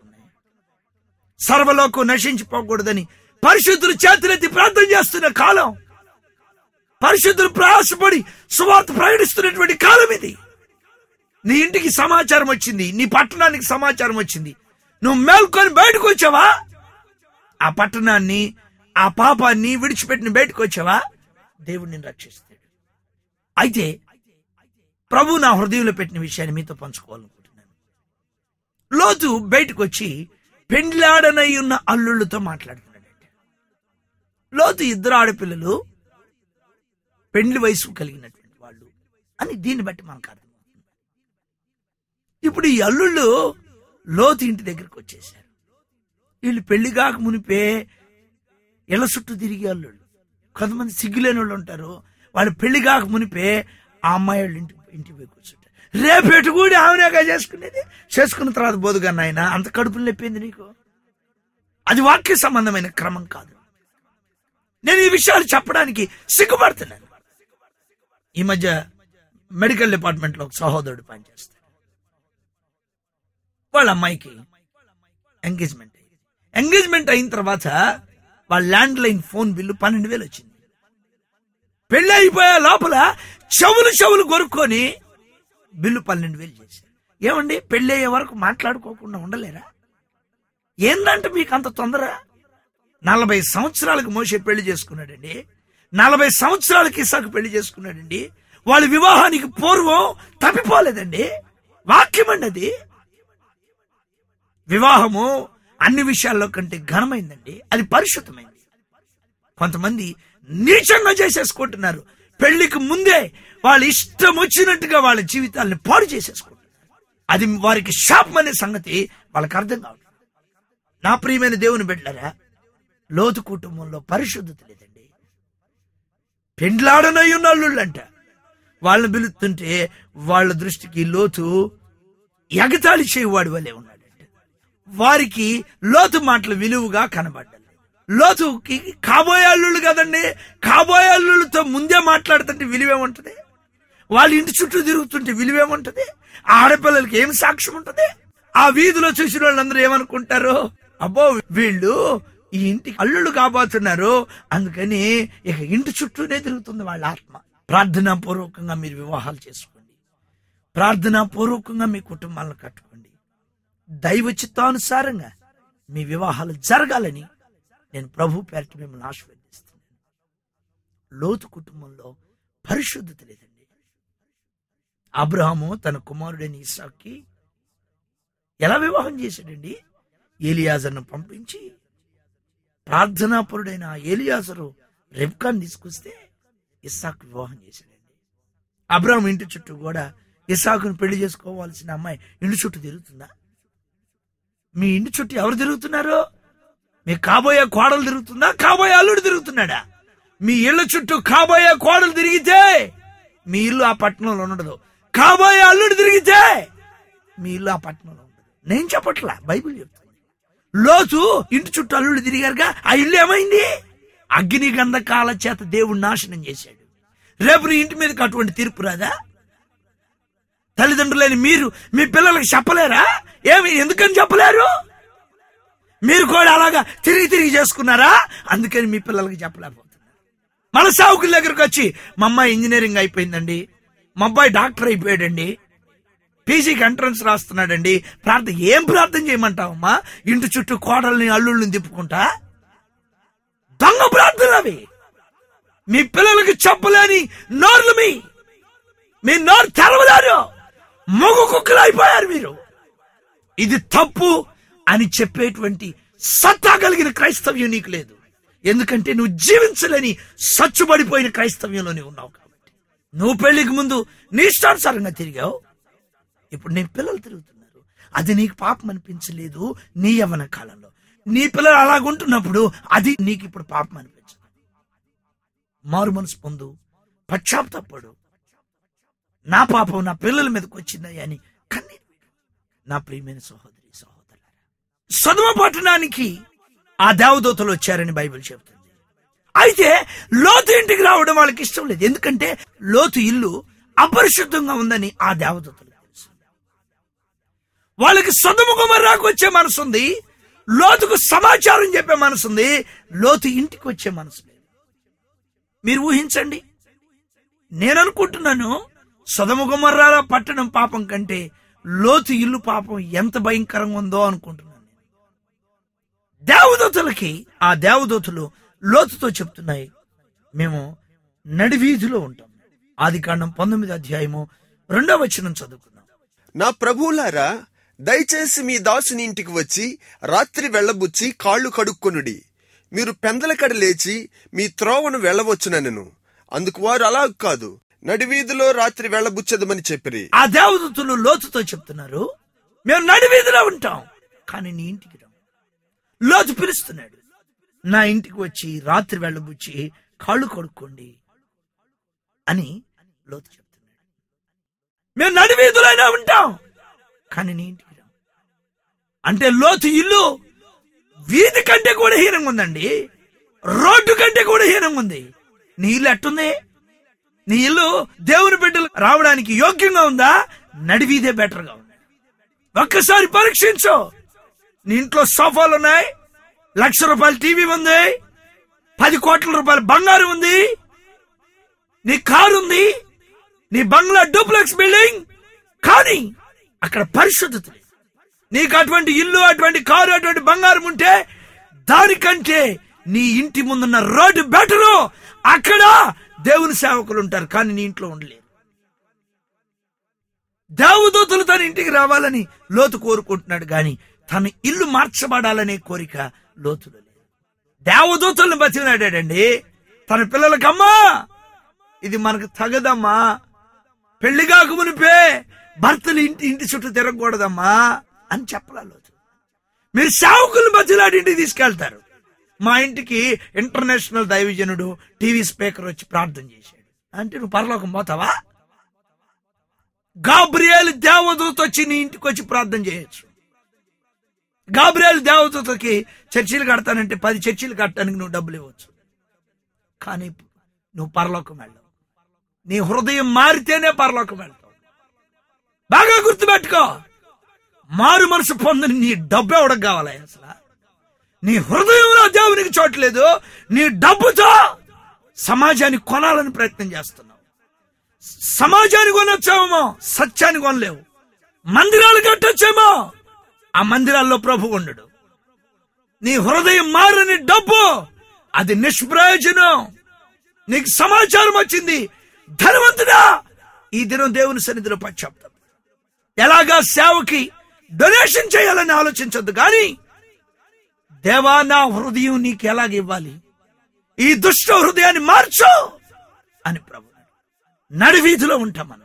సర్వలోకం నశించిపోకూడదని పరిశుద్ధులు చేతులెత్తి ప్రార్థన చేస్తున్న కాలం పరిశుద్ధులు ప్రయాసపడి సువార్త ప్రకటిస్తున్నటువంటి కాలం ఇది నీ ఇంటికి సమాచారం వచ్చింది నీ పట్టణానికి సమాచారం వచ్చింది నువ్వు మేల్కొని బయటకు వచ్చావా ఆ పట్టణాన్ని ఆ పాపాన్ని విడిచిపెట్టిన బయటకు వచ్చావా దేవుడు నిన్ను రక్షిస్తాడు అయితే ప్రభు నా హృదయంలో పెట్టిన విషయాన్ని మీతో పంచుకోవాలనుకుంటున్నాను లోతు బయటకు వచ్చి పెండ్లాడనై ఉన్న అల్లుళ్ళతో మాట్లాడుతున్నాడంటే లోతు ఇద్దరు ఆడపిల్లలు పెండ్లి వయసు కలిగినటువంటి వాళ్ళు అని దీన్ని బట్టి మనకు అర్థమవుతుంది ఇప్పుడు ఈ అల్లుళ్ళు లోతు ఇంటి దగ్గరికి వచ్చేసారు వీళ్ళు పెళ్లి కాక మునిపే ఇళ్ళ చుట్టూ తిరిగే అల్లుళ్ళు కొంతమంది సిగ్గులేని వాళ్ళు ఉంటారు వాళ్ళు పెళ్లి కాక మునిపే ఆ అమ్మాయి వాళ్ళ ఇంటి ఇంటికి పోయి కూర్చుంటారు రేపేటు కూడా ఆమెనేగా చేసుకునేది చేసుకున్న తర్వాత బోదుగా నాయన అంత కడుపులు నొప్పింది నీకు అది వాక్య సంబంధమైన క్రమం కాదు నేను ఈ విషయాలు చెప్పడానికి సిగ్గుపడుతున్నాను ఈ మధ్య మెడికల్ డిపార్ట్మెంట్ లో ఒక సహోదరుడు పనిచేస్తాడు వాళ్ళ అమ్మాయికి ఎంగేజ్మెంట్ అయింది ఎంగేజ్మెంట్ అయిన తర్వాత వాళ్ళ ల్యాండ్ లైన్ ఫోన్ బిల్లు పన్నెండు వేలు వచ్చింది పెళ్లి అయిపోయే లోపల చెవులు చెవులు కొనుక్కొని బిల్లు పన్నెండు వేలు చేశారు ఏమండి పెళ్లి అయ్యే వరకు మాట్లాడుకోకుండా ఉండలేరా ఏందంటే మీకు అంత తొందర నలభై సంవత్సరాలకు మోసే పెళ్లి చేసుకున్నాడండి నలభై సంవత్సరాలకి ఇసాకు పెళ్లి చేసుకున్నాడండి వాళ్ళ వివాహానికి పూర్వం తప్పిపోలేదండి వాక్యం అండి అది వివాహము అన్ని విషయాల్లో కంటే ఘనమైందండి అది పరిశుద్ధమైంది కొంతమంది నీచంగా చేసేసుకుంటున్నారు పెళ్లికి ముందే వాళ్ళ ఇష్టం వచ్చినట్టుగా వాళ్ళ జీవితాలను పాడు చేసేసుకుంటున్నారు అది వారికి శాపం అనే సంగతి వాళ్ళకి అర్థం కావట్లేదు నా ప్రియమైన దేవుని బిడ్డలారా లోతు కుటుంబంలో పరిశుద్ధత లేదండి పెండ్లాడనై ఉన్న అల్లుళ్ళంట వాళ్ళని పిలుస్తుంటే వాళ్ళ దృష్టికి లోతు ఎగతాళి చేయవాడి వల్లే ఉన్నాడంట వారికి లోతు మాటలు విలువగా కనబడ్డాయి లోతుకి కాబోయే అల్లుళ్ళు కదండి కాబోయే అల్లుళ్ళతో ముందే మాట్లాడుతుంటే విలువేముంటది వాళ్ళ ఇంటి చుట్టూ తిరుగుతుంటే విలువేముంటది ఆ ఆడపిల్లలకి ఏం సాక్ష్యం ఉంటది ఆ వీధిలో చూసిన వాళ్ళందరూ ఏమనుకుంటారు అబ్బో వీళ్ళు ఈ ఇంటికి అల్లుళ్ళు కాబోతున్నారు అందుకని ఇక ఇంటి చుట్టూనే తిరుగుతుంది వాళ్ళ ఆత్మ ప్రార్థనా పూర్వకంగా మీరు వివాహాలు చేసుకోండి ప్రార్థనా పూర్వకంగా మీ కుటుంబాలను కట్టుకోండి దైవ చిత్తానుసారంగా మీ వివాహాలు జరగాలని నేను ప్రభు పేరట మిమ్మల్ని ఆశీర్వదిస్తున్నాను లోతు కుటుంబంలో పరిశుద్ధత లేదండి అబ్రహాము తన కుమారుడైన ఇసాక్కి ఎలా వివాహం చేశాడండి ఏలియాజర్ను పంపించి ప్రార్థనాపరుడైన ఆ ఏలియాజరు రెబ్కాన్ తీసుకొస్తే ఇస్సాకు వివాహం చేశాడండి అబ్రహాం ఇంటి చుట్టూ కూడా ఇస్సాకును పెళ్లి చేసుకోవాల్సిన అమ్మాయి ఇంటి చుట్టూ తిరుగుతుందా మీ ఇంటి చుట్టూ ఎవరు తిరుగుతున్నారు మీ కాబోయే కోడలు తిరుగుతుందా కాబోయే అల్లుడు తిరుగుతున్నాడా మీ ఇళ్ళ చుట్టూ కాబోయే కోడలు తిరిగితే మీ ఇల్లు ఆ పట్టణంలో ఉండదు కాబోయే అల్లుడు తిరిగితే మీ ఇల్లు ఆ పట్టణంలో ఉండదు నేను చెప్పట్లా బైబిల్ చెప్తుంది లోతు ఇంటి చుట్టూ అల్లుడు తిరిగారుగా ఆ ఇల్లు ఏమైంది అగ్ని గంధకాల చేత దేవుడు నాశనం చేశాడు రేపు నీ ఇంటి మీదకి అటువంటి తీర్పు రాదా తల్లిదండ్రులైన మీరు మీ పిల్లలకు చెప్పలేరా ఏమి ఎందుకని చెప్పలేరు మీరు కూడా అలాగా తిరిగి తిరిగి చేసుకున్నారా అందుకని మీ పిల్లలకి చెప్పలేకపోతున్నారు మన సావుకుల దగ్గరకు వచ్చి మా అమ్మాయి ఇంజనీరింగ్ అయిపోయిందండి మా అబ్బాయి డాక్టర్ అయిపోయాడండి పీజీకి ఎంట్రన్స్ రాస్తున్నాడండి ప్రార్థన ఏం ప్రార్థన చేయమంటావమ్మా ఇంటి చుట్టూ కోడల్ని అల్లుళ్ళని తిప్పుకుంటా దొంగ ప్రార్థనలు అవి మీ పిల్లలకి చెప్పలేని నోర్లు మీ మీ నోరు తెరవలేరు మొగు కుక్కలు అయిపోయారు మీరు ఇది తప్పు అని చెప్పేటువంటి సత్తా కలిగిన క్రైస్తవ్యం నీకు లేదు ఎందుకంటే నువ్వు జీవించలేని సచ్చుబడిపోయిన క్రైస్తవ్యంలోనే ఉన్నావు కాబట్టి నువ్వు పెళ్లికి ముందు నీ ఇష్టానుసారంగా తిరిగావు ఇప్పుడు నీ పిల్లలు తిరుగుతున్నారు అది నీకు పాపం అనిపించలేదు నీ యవ్వన కాలంలో నీ పిల్లలు అలాగుంటున్నప్పుడు అది నీకు ఇప్పుడు పాపం అనిపించదు మారు మనసు పొందు పశ్చాత్తపడు నా పాపం నా పిల్లల మీదకి వచ్చిందయ్యా అని కన్నీరు విడు. నా ప్రియమైన సహోదరి సహోదరులారా సదుమ పట్టణానికి ఆ దేవదూతలు వచ్చారని బైబిల్ చెబుతుంది అయితే లోతు ఇంటికి రావడం వాళ్ళకి ఇష్టం లేదు ఎందుకంటే లోతు ఇల్లు అపరిశుద్ధంగా ఉందని ఆ దేవదూతలు తెలుసు వాళ్ళకి సదుమ కుమర్రాకు వచ్చే మనసు ఉంది లోతుకు సమాచారం చెప్పే మనసు ఉంది లోతు ఇంటికి వచ్చే మనసు లేదు మీరు ఊహించండి నేను అనుకుంటున్నాను సదముగుమర్రాల పట్టణం పాపం కంటే లోతు ఇల్లు పాపం ఎంత భయంకరంగా ఉందో అనుకుంటున్నాను దేవదూతలకి ఆ దేవదూతలు లోతుతో చెప్తున్నాయి మేము నడివీధిలో ఉంటాం ఆది కాండం పంతొమ్మిది అధ్యాయము రెండవ వచనం చదువుకుందాం నా ప్రభువులారా దయచేసి మీ దాసుని ఇంటికి వచ్చి రాత్రి వెళ్ళబుచ్చి కాళ్ళు కడుక్కొనుడి మీరు పెందలకడ లేచి మీ త్రోవను వెళ్ళవచ్చునను అందుకు వారు అలా కాదు నడివీధిలో రాత్రి వెళ్ళబుచ్చదమని చెప్పిరి ఆ దేవదూతలు లోతుతో చెప్తున్నారు మేము నడివీధిలో ఉంటాం కానీ నీ ఇంటికి రా లోతు పిలుస్తున్నాడు నా ఇంటికి వచ్చి రాత్రి వెళ్ళబుచ్చి కాళ్ళు కొడుక్కోండి అని లోతు చెప్తున్నాడు మేము నడివీధులైనా ఉంటాం కానీ నీ ఇంటికి రా అంటే లోతు ఇల్లు వీధి కంటే కూడా హీనంగా ఉందండి రోడ్డు కంటే కూడా హీనంగా ఉంది నీ ఇల్లు ఎట్టుంది నీ ఇల్లు దేవుని బిడ్డలు రావడానికి యోగ్యంగా ఉందా నడివీదే బెటర్ గా ఉంది ఒక్కసారి పరీక్షించు నీ ఇంట్లో సోఫాలు ఉన్నాయి లక్ష రూపాయల టీవీ ఉంది పది కోట్ల రూపాయల బంగారం ఉంది నీ కారు ఉంది నీ బంగ్లా డూప్లెక్స్ బిల్డింగ్ కానీ అక్కడ పరిశుద్ధత లేదు నీకు అటువంటి ఇల్లు అటువంటి కారు అటువంటి బంగారం ఉంటే దానికంటే నీ ఇంటి ముందున్న రోడ్డు బెటరు అక్కడ దేవుని సేవకులు ఉంటారు కానీ నీ ఇంట్లో ఉండలేరు దేవదూతలు తన ఇంటికి రావాలని లోతు కోరుకుంటున్నాడు గాని తన ఇల్లు మార్చబడాలనే కోరిక లోతులో లేదు దేవదూతలను బతికినాడాడండి తన పిల్లలకి అమ్మా ఇది మనకు తగదమ్మా పెళ్లి కాక మునిపే భర్తలు ఇంటి ఇంటి చుట్టూ తిరగకూడదమ్మా అని చెప్పలా లోతు మీరు సేవకులను బతిలాడి ఇంటికి తీసుకెళ్తారు మా ఇంటికి ఇంటర్నేషనల్ దైవజనుడు టీవీ స్పీకర్ వచ్చి ప్రార్థన చేశాడు అంటే నువ్వు పరలోకం పోతావా గాబ్రియేల్ దేవదూత వచ్చి నీ ఇంటికి వచ్చి ప్రార్థన చేయొచ్చు గాబ్రియేల్ దేవదూతకి చర్చిలు కడతానంటే పది చర్చిలు కట్టడానికి నువ్వు డబ్బులు ఇవ్వచ్చు కానీ నువ్వు పరలోకం వెళ్ళవు నీ హృదయం మారితేనే పరలోకం వెళ్తావు బాగా గుర్తుపెట్టుకో మారు మనసు పొందని నీ డబ్బు ఎవడకు కావాలి అసలు నీ హృదయంలో దేవునికి చోట్లేదు నీ డబ్బుతో సమాజాన్ని కొనాలని ప్రయత్నం చేస్తున్నావు సమాజాన్ని కొనొచ్చావేమో సత్యాన్ని కొనలేవు మందిరాలు కట్టొచ్చేమో ఆ మందిరాల్లో ప్రభు ఉండడు నీ హృదయం మారని డబ్బు అది నిష్ప్రయోజనం నీకు సమాచారం వచ్చింది ధనవంతుడా ఈ దినం దేవుని సన్నిధిలో పశ్చాత్తాపం ఎలాగా సేవకి డొనేషన్ చేయాలని ఆలోచించొద్దు కానీ దేవా నా హృదయం నీకు ఎలాగ ఇవ్వాలి ఈ దుష్ట హృదయాన్ని మార్చు అని ప్రభు నడివీధిలో ఉంటామన్నాడు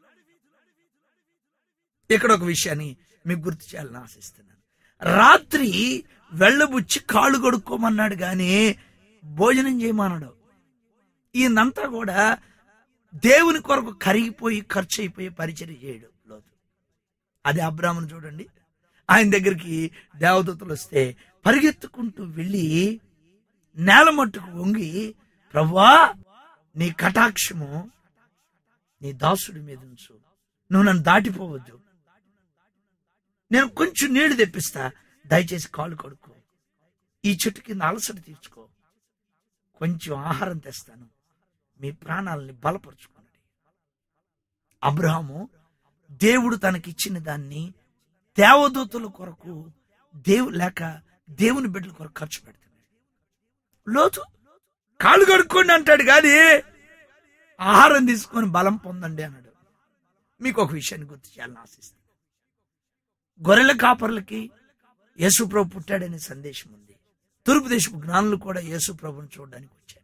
ఇక్కడ ఒక విషయాన్ని మీకు గుర్తు చేయాలని ఆశిస్తున్నాను రాత్రి వెళ్ళబుచ్చి కాళ్ళు కొడుక్కోమన్నాడు గాని భోజనం చేయమన్నాడు ఈయనంతా కూడా దేవుని కొరకు కరిగిపోయి ఖర్చు అయిపోయి పరిచయం చేయడు లోతు అది అబ్రాహ్మను చూడండి ఆయన దగ్గరికి దేవదూతలు వస్తే పరిగెత్తుకుంటూ వెళ్ళి నేల మట్టుకు వంగి ప్రభువా నీ కటాక్షము నీ దాసుడి మీద ఉంచు నువ్వు నన్ను దాటిపోవద్దు నేను కొంచెం నీళ్లు తెప్పిస్తా దయచేసి కాళ్ళు కడుక్కో ఈ చెట్టు కింద అలసట తీర్చుకో కొంచెం ఆహారం తెస్తాను మీ ప్రాణాలని బలపరుచుకోండి అబ్రహాము దేవుడు తనకిచ్చిన దాన్ని దేవదూతల కొరకు దేవు లేక దేవుని బిడ్డల కొరకు ఖర్చు పెడుతున్నాడు లోతు కాళ్ళు కడుక్కోండి అంటాడు కానీ ఆహారం తీసుకొని బలం పొందండి అన్నాడు మీకు ఒక విషయాన్ని గుర్తు చేయాలని ఆశిస్తాను గొర్రెల కాపర్లకి యేసుప్రభు పుట్టాడనే సందేశం ఉంది తూర్పు దేశపు జ్ఞానులు కూడా యేసుప్రభుని చూడడానికి వచ్చారు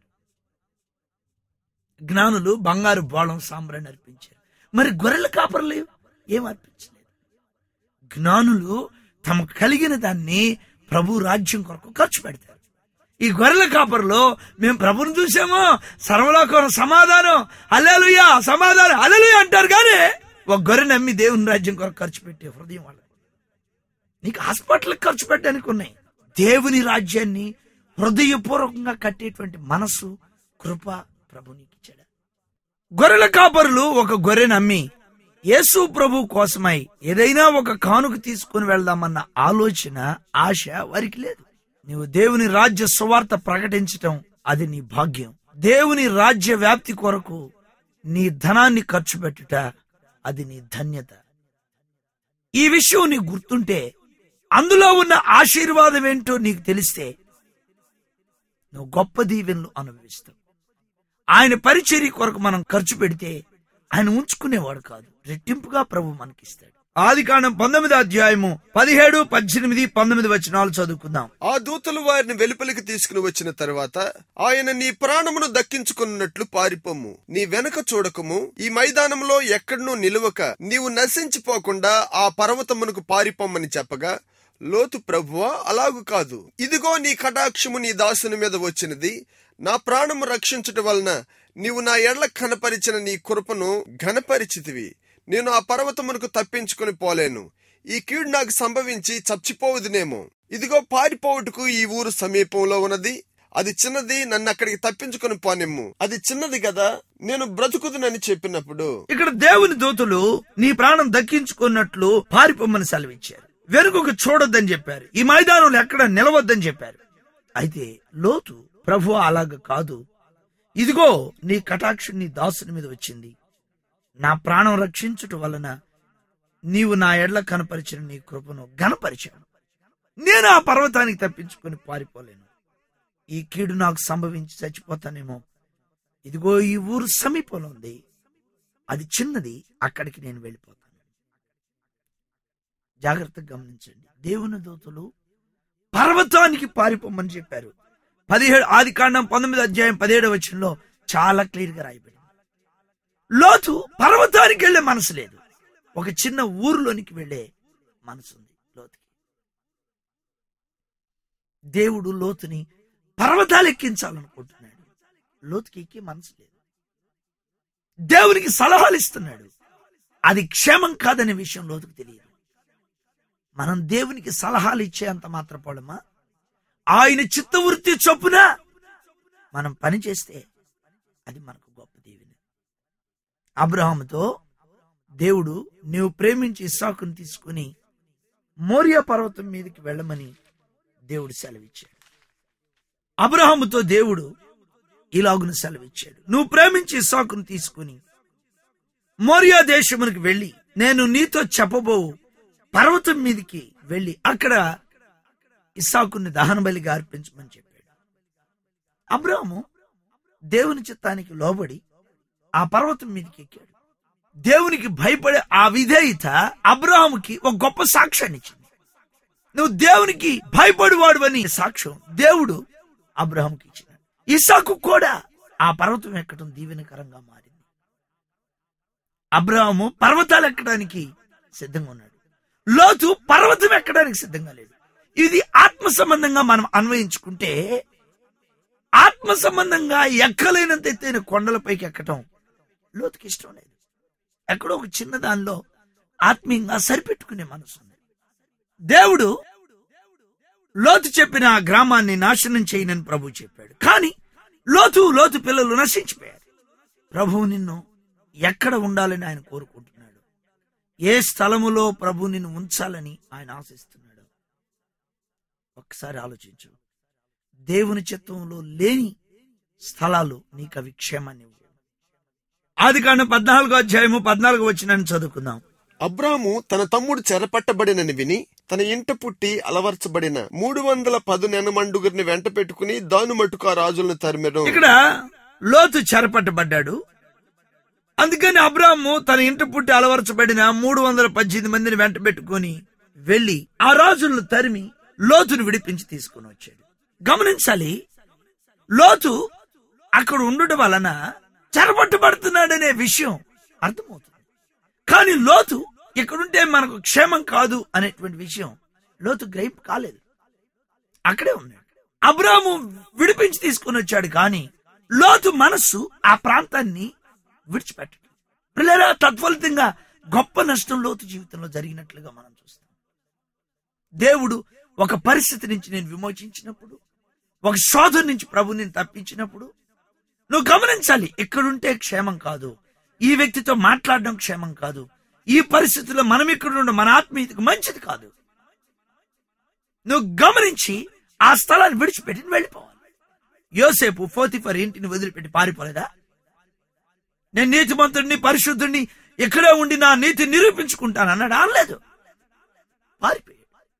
జ్ఞానులు బంగారు బోళం సాంబ్రాన్ని అర్పించారు మరి గొర్రెల కాపర్లు ఏం అర్పించలేదు జ్ఞానులు తమకు కలిగిన దాన్ని ప్రభు రాజ్యం కొరకు ఖర్చు పెడతారు ఈ గొర్రెల కాపర్లో మేము ప్రభుని చూసాము సర్వలోకం సమాధానం అల్లెలుయా సమాధానం అల్లెలుయా అంటారు కానీ ఒక గొర్రె నమ్మి దేవుని రాజ్యం కొరకు ఖర్చు పెట్టే హృదయం వాళ్ళకి నీకు హాస్పిటల్ ఖర్చు పెట్టడానికి ఉన్నాయి దేవుని రాజ్యాన్ని హృదయపూర్వకంగా కట్టేటువంటి మనసు కృప ప్రభు నీకు ఇచ్చాడు గొర్రెల కాపరులు ఒక గొర్రె నమ్మి యేసు ప్రభు కోసమై ఏదైనా ఒక కానుక తీసుకుని వెళ్దామన్న ఆలోచన ఆశ వారికి లేదు నీవు దేవుని రాజ్య సువార్త ప్రకటించటం అది నీ భాగ్యం దేవుని రాజ్య వ్యాప్తి కొరకు నీ ధనాన్ని ఖర్చు పెట్టుట అది నీ ధన్యత ఈ విషయం నీకు గుర్తుంటే అందులో ఉన్న ఆశీర్వాదం ఏంటో నీకు తెలిస్తే నువ్వు గొప్ప దీవెనలు అనుభవిస్తావు ఆయన పరిచర్య కొరకు మనం ఖర్చు పెడితే ఆయన ఉంచుకునేవాడు కాదు రెట్టింపుగా ప్రభు మనకిస్తాడు ఆది కాండం పంతొమ్మిది అధ్యాయము పదిహేడు పద్దెనిమిది పంతొమ్మిది వచనాలు చదువుకుందాం ఆ దూతలు వారిని వెలుపలికి తీసుకుని వచ్చిన తరువాత ఆయన నీ ప్రాణమును దక్కించుకున్నట్లు పారిపోము నీ వెనక చూడకము ఈ మైదానంలో ఎక్కడనూ నిలువక నీవు నశించిపోకుండా ఆ పర్వతమునకు పారిపోమని చెప్పగా లోతు ప్రభువా అలాగు కాదు ఇదిగో నీ కటాక్షము నీ దాసుని మీద వచ్చినది నా ప్రాణము రక్షించుట వలన నీవు నా ఎడ్ల కనపరిచిన నీ కృపను ఘనపరిచితివి నేను ఆ పర్వతమునకు తప్పించుకుని పోలేను ఈ కీడు నాకు సంభవించి చచ్చిపోవదునేమో ఇదిగో పారిపోవుటకు ఈ ఊరు సమీపంలో ఉన్నది అది చిన్నది నన్ను అక్కడికి తప్పించుకుని పోనిమ్ము అది చిన్నది కదా నేను బ్రతుకుదునని చెప్పినప్పుడు ఇక్కడ దేవుని దూతలు నీ ప్రాణం దక్కించుకున్నట్లు పారిపోమ్మని సెలవిచ్చారు వెనుకకు చూడొద్దని చెప్పారు ఈ మైదానంలో ఎక్కడ నిలవద్దని చెప్పారు అయితే లోతు ప్రభు అలాగ కాదు ఇదిగో నీ కటాక్షం నీ దాసుని మీద వచ్చింది నా ప్రాణం రక్షించుట వలన నీవు నా ఎడ్ల కనపరిచిన నీ కృపను గనపరిచాను నేను ఆ పర్వతానికి తప్పించుకొని పారిపోలేను ఈ కీడు నాకు సంభవించి చచ్చిపోతానేమో ఇదిగో ఈ ఊరు సమీపంలో ఉంది అది చిన్నది అక్కడికి నేను వెళ్ళిపోతాను జాగ్రత్తగా గమనించండి దేవుని దూతలు పర్వతానికి పారిపోమని చెప్పారు పదిహేడు ఆది కాండం పంతొమ్మిది అధ్యాయం పదిహేడు వచ్చంలో చాలా క్లియర్ గా రాయబడింది లోతు పర్వతానికి వెళ్లే మనసు లేదు ఒక చిన్న ఊరిలోనికి వెళ్లే మనసు ఉంది లోతుకి దేవుడు లోతుని పర్వతాలు ఎక్కించాలనుకుంటున్నాడు లోతుకి ఎక్కి మనసు లేదు దేవునికి సలహాలు ఇస్తున్నాడు అది క్షేమం కాదనే విషయం లోతుకు తెలియదు మనం దేవునికి సలహాలు ఇచ్చేంత మాత్రపోవడమా ఆయన చిత్తవృత్తి చొప్పున మనం పని చేస్తే అది మనకు గొప్ప దీవెన అబ్రహాముతో దేవుడు నీవు ప్రేమించి ఇస్సాకుని తీసుకుని మోరియా పర్వతం మీదకి వెళ్ళమని దేవుడు సెలవిచ్చాడు అబ్రహాముతో దేవుడు ఇలాగును సెలవిచ్చాడు నువ్వు ప్రేమించి ఇస్సాకును తీసుకుని మోరియా దేశమునికి వెళ్ళి నేను నీతో చెప్పబో పర్వతం మీదకి వెళ్ళి అక్కడ ఇస్సాకుని దహన బలిగా అర్పించమని చెప్పాడు అబ్రాహము దేవుని చిత్తానికి లోబడి ఆ పర్వతం మీదకి ఎక్కాడు దేవునికి భయపడే ఆ విధేయత అబ్రాహాముకి ఒక గొప్ప సాక్ష్యాన్ని ఇచ్చింది నువ్వు దేవునికి భయపడివాడు అని సాక్ష్యం దేవుడు అబ్రహాంకి ఇచ్చినాడు ఇసాకు కూడా ఆ పర్వతం ఎక్కడం దీవెనకరంగా మారింది అబ్రహాము పర్వతాలు ఎక్కడానికి సిద్ధంగా ఉన్నాడు లోతు పర్వతం ఎక్కడానికి సిద్ధంగా లేడు ఇది ఆత్మ సంబంధంగా మనం అన్వయించుకుంటే ఆత్మ సంబంధంగా ఎక్కలేనంత ఎత్తైన కొండలపైకి ఎక్కటం లోతుకి ఇష్టం లేదు ఎక్కడో ఒక చిన్న దానిలో ఆత్మీయంగా సరిపెట్టుకునే మనసు ఉంది దేవుడు లోతు చెప్పిన ఆ గ్రామాన్ని నాశనం చేయనని ప్రభు చెప్పాడు కానీ లోతు లోతు పిల్లలు నశించిపోయారు ప్రభువు నిన్ను ఎక్కడ ఉండాలని ఆయన కోరుకుంటున్నాడు ఏ స్థలములో ప్రభు నిన్ను ఉంచాలని ఆయన ఆశిస్తున్నాడు ఒక్కసారి ఆలోచించు దేవుని చిత్తంలో లేని స్థలాలు నీకు అవి క్షేమాన్ని ఇవ్వవు. ఆది కాండ పద్నాలుగో అధ్యాయము పద్నాలుగు వచ్చిన చదువుకుందాం అబ్రాము తన తమ్ముడు చెరపట్టబడినని విని తన ఇంట పుట్టి అలవర్చబడిన మూడు వందల పదు నెనమండుగురిని వెంట పెట్టుకుని దాను మట్టుకు ఆ రాజులను తరిమెను ఇక్కడ లోతు చెరపట్టబడ్డాడు అందుకని అబ్రాము తన ఇంటి పుట్టి అలవరచబడిన మూడు వందల పద్దెనిమిది మందిని వెంట పెట్టుకుని వెళ్లి ఆ రాజులను తరిమి లోతును విడిపించి తీసుకుని వచ్చాడు గమనించాలి లోతు అక్కడ ఉండడం వలన చెరపట్టబడుతున్నాడనే విషయం అర్థమవుతుంది కానీ లోతు ఇక్కడుంటే మనకు క్షేమం కాదు అనేటువంటి విషయం లోతు గ్రహింపు కాలేదు అక్కడే ఉన్నాడు అబ్రాము విడిపించి తీసుకుని వచ్చాడు కానీ లోతు మనస్సు ఆ ప్రాంతాన్ని విడిచిపెట్టడు పిల్లరా తత్ఫలితంగా గొప్ప నష్టం లోతు జీవితంలో జరిగినట్లుగా మనం చూస్తాం దేవుడు ఒక పరిస్థితి నుంచి నేను విమోచించినప్పుడు ఒక శోధన నుంచి ప్రభు నేను తప్పించినప్పుడు నువ్వు గమనించాలి ఇక్కడుంటే క్షేమం కాదు ఈ వ్యక్తితో మాట్లాడడం క్షేమం కాదు ఈ పరిస్థితుల్లో మనం ఇక్కడ ఉండడం మన ఆత్మీయతకు మంచిది కాదు నువ్వు గమనించి ఆ స్థలాన్ని విడిచిపెట్టి వెళ్ళిపోవాలి యోసేపు ఫోతిఫర్ ఇంటిని వదిలిపెట్టి పారిపోలేదా నేను నీతిమంతుడిని పరిశుద్ధుడిని ఇక్కడే ఉండి నా నీతి నిరూపించుకుంటాను అన్నాడు అనలేదు పారిపోయాడు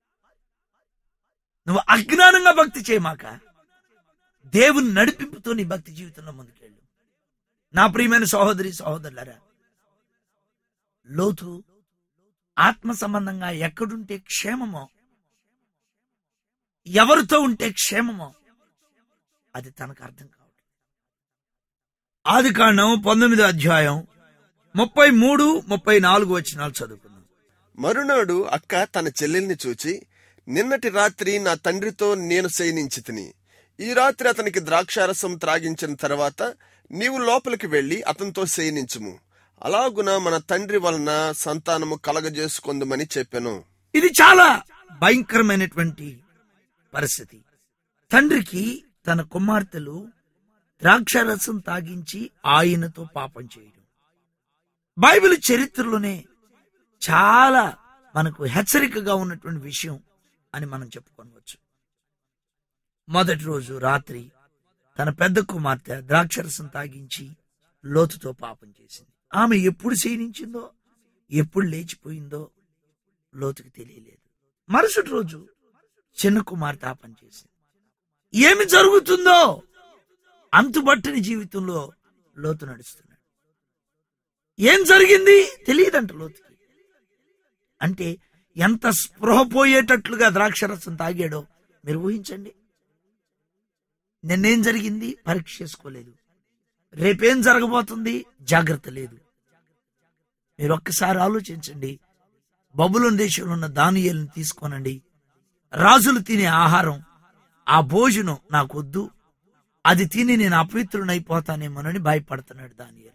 నువ్వు అజ్ఞానంగా భక్తి చేయమాక దేవుని నడిపింపుతో నీ భక్తి జీవితంలో ముందుకెళ్ళు నా ప్రియమైన సహోదరి సహోదరులరా లోతు ఆత్మ సంబంధంగా ఎక్కడుంటే క్షేమమో ఎవరితో ఉంటే క్షేమమో అది తనకు అర్థం కావట్లేదు ఆది కాండం పంతొమ్మిదో అధ్యాయం ముప్పై మూడు ముప్పై నాలుగు వచ్చినాలు చదువుకుందాం మరునాడు అక్క తన చెల్లెల్ని చూచి నిన్నటి రాత్రి నా తండ్రితో నేను శయనించి తిని ఈ రాత్రి అతనికి ద్రాక్షారసం త్రాగించిన తర్వాత నీవు లోపలికి వెళ్లి అతనితో శయనించుము అలాగున మన తండ్రి వలన సంతానము కలగజేసుకుందమని చెప్పాను ఇది చాలా భయంకరమైనటువంటి పరిస్థితి తండ్రికి తన కుమార్తెలు ద్రాక్షారసం తాగించి ఆయనతో పాపం చేయడం బైబిల్ చరిత్రలోనే చాలా మనకు హెచ్చరికగా ఉన్నటువంటి విషయం అని మనం చెప్పుకోవచ్చు మొదటి రోజు రాత్రి తన పెద్ద కుమార్తె ద్రాక్షరసం తాగించి లోతుతో పాపం చేసింది ఆమె ఎప్పుడు క్షీణించిందో ఎప్పుడు లేచిపోయిందో లోతుకి తెలియలేదు మరుసటి రోజు చిన్న కుమార్తె ఆ పని చేసింది ఏమి జరుగుతుందో అంతుబట్టని జీవితంలో లోతు నడుస్తున్నాడు ఏం జరిగింది తెలియదంట లోతుకి అంటే ఎంత స్పృహ పోయేటట్లుగా ద్రాక్షరసం తాగాడో మీరు ఊహించండి నిన్నేం జరిగింది పరీక్ష చేసుకోలేదు రేపేం జరగబోతుంది జాగ్రత్త లేదు మీరు ఒక్కసారి ఆలోచించండి బబులోన్ దేశంలో ఉన్న దానియేలను తీసుకోనండి రాజులు తినే ఆహారం ఆ భోజనం నాకొద్దు అది తిని నేను అపవిత్రునైపోతానేమోనని భయపడుతున్నాడు దానియేలు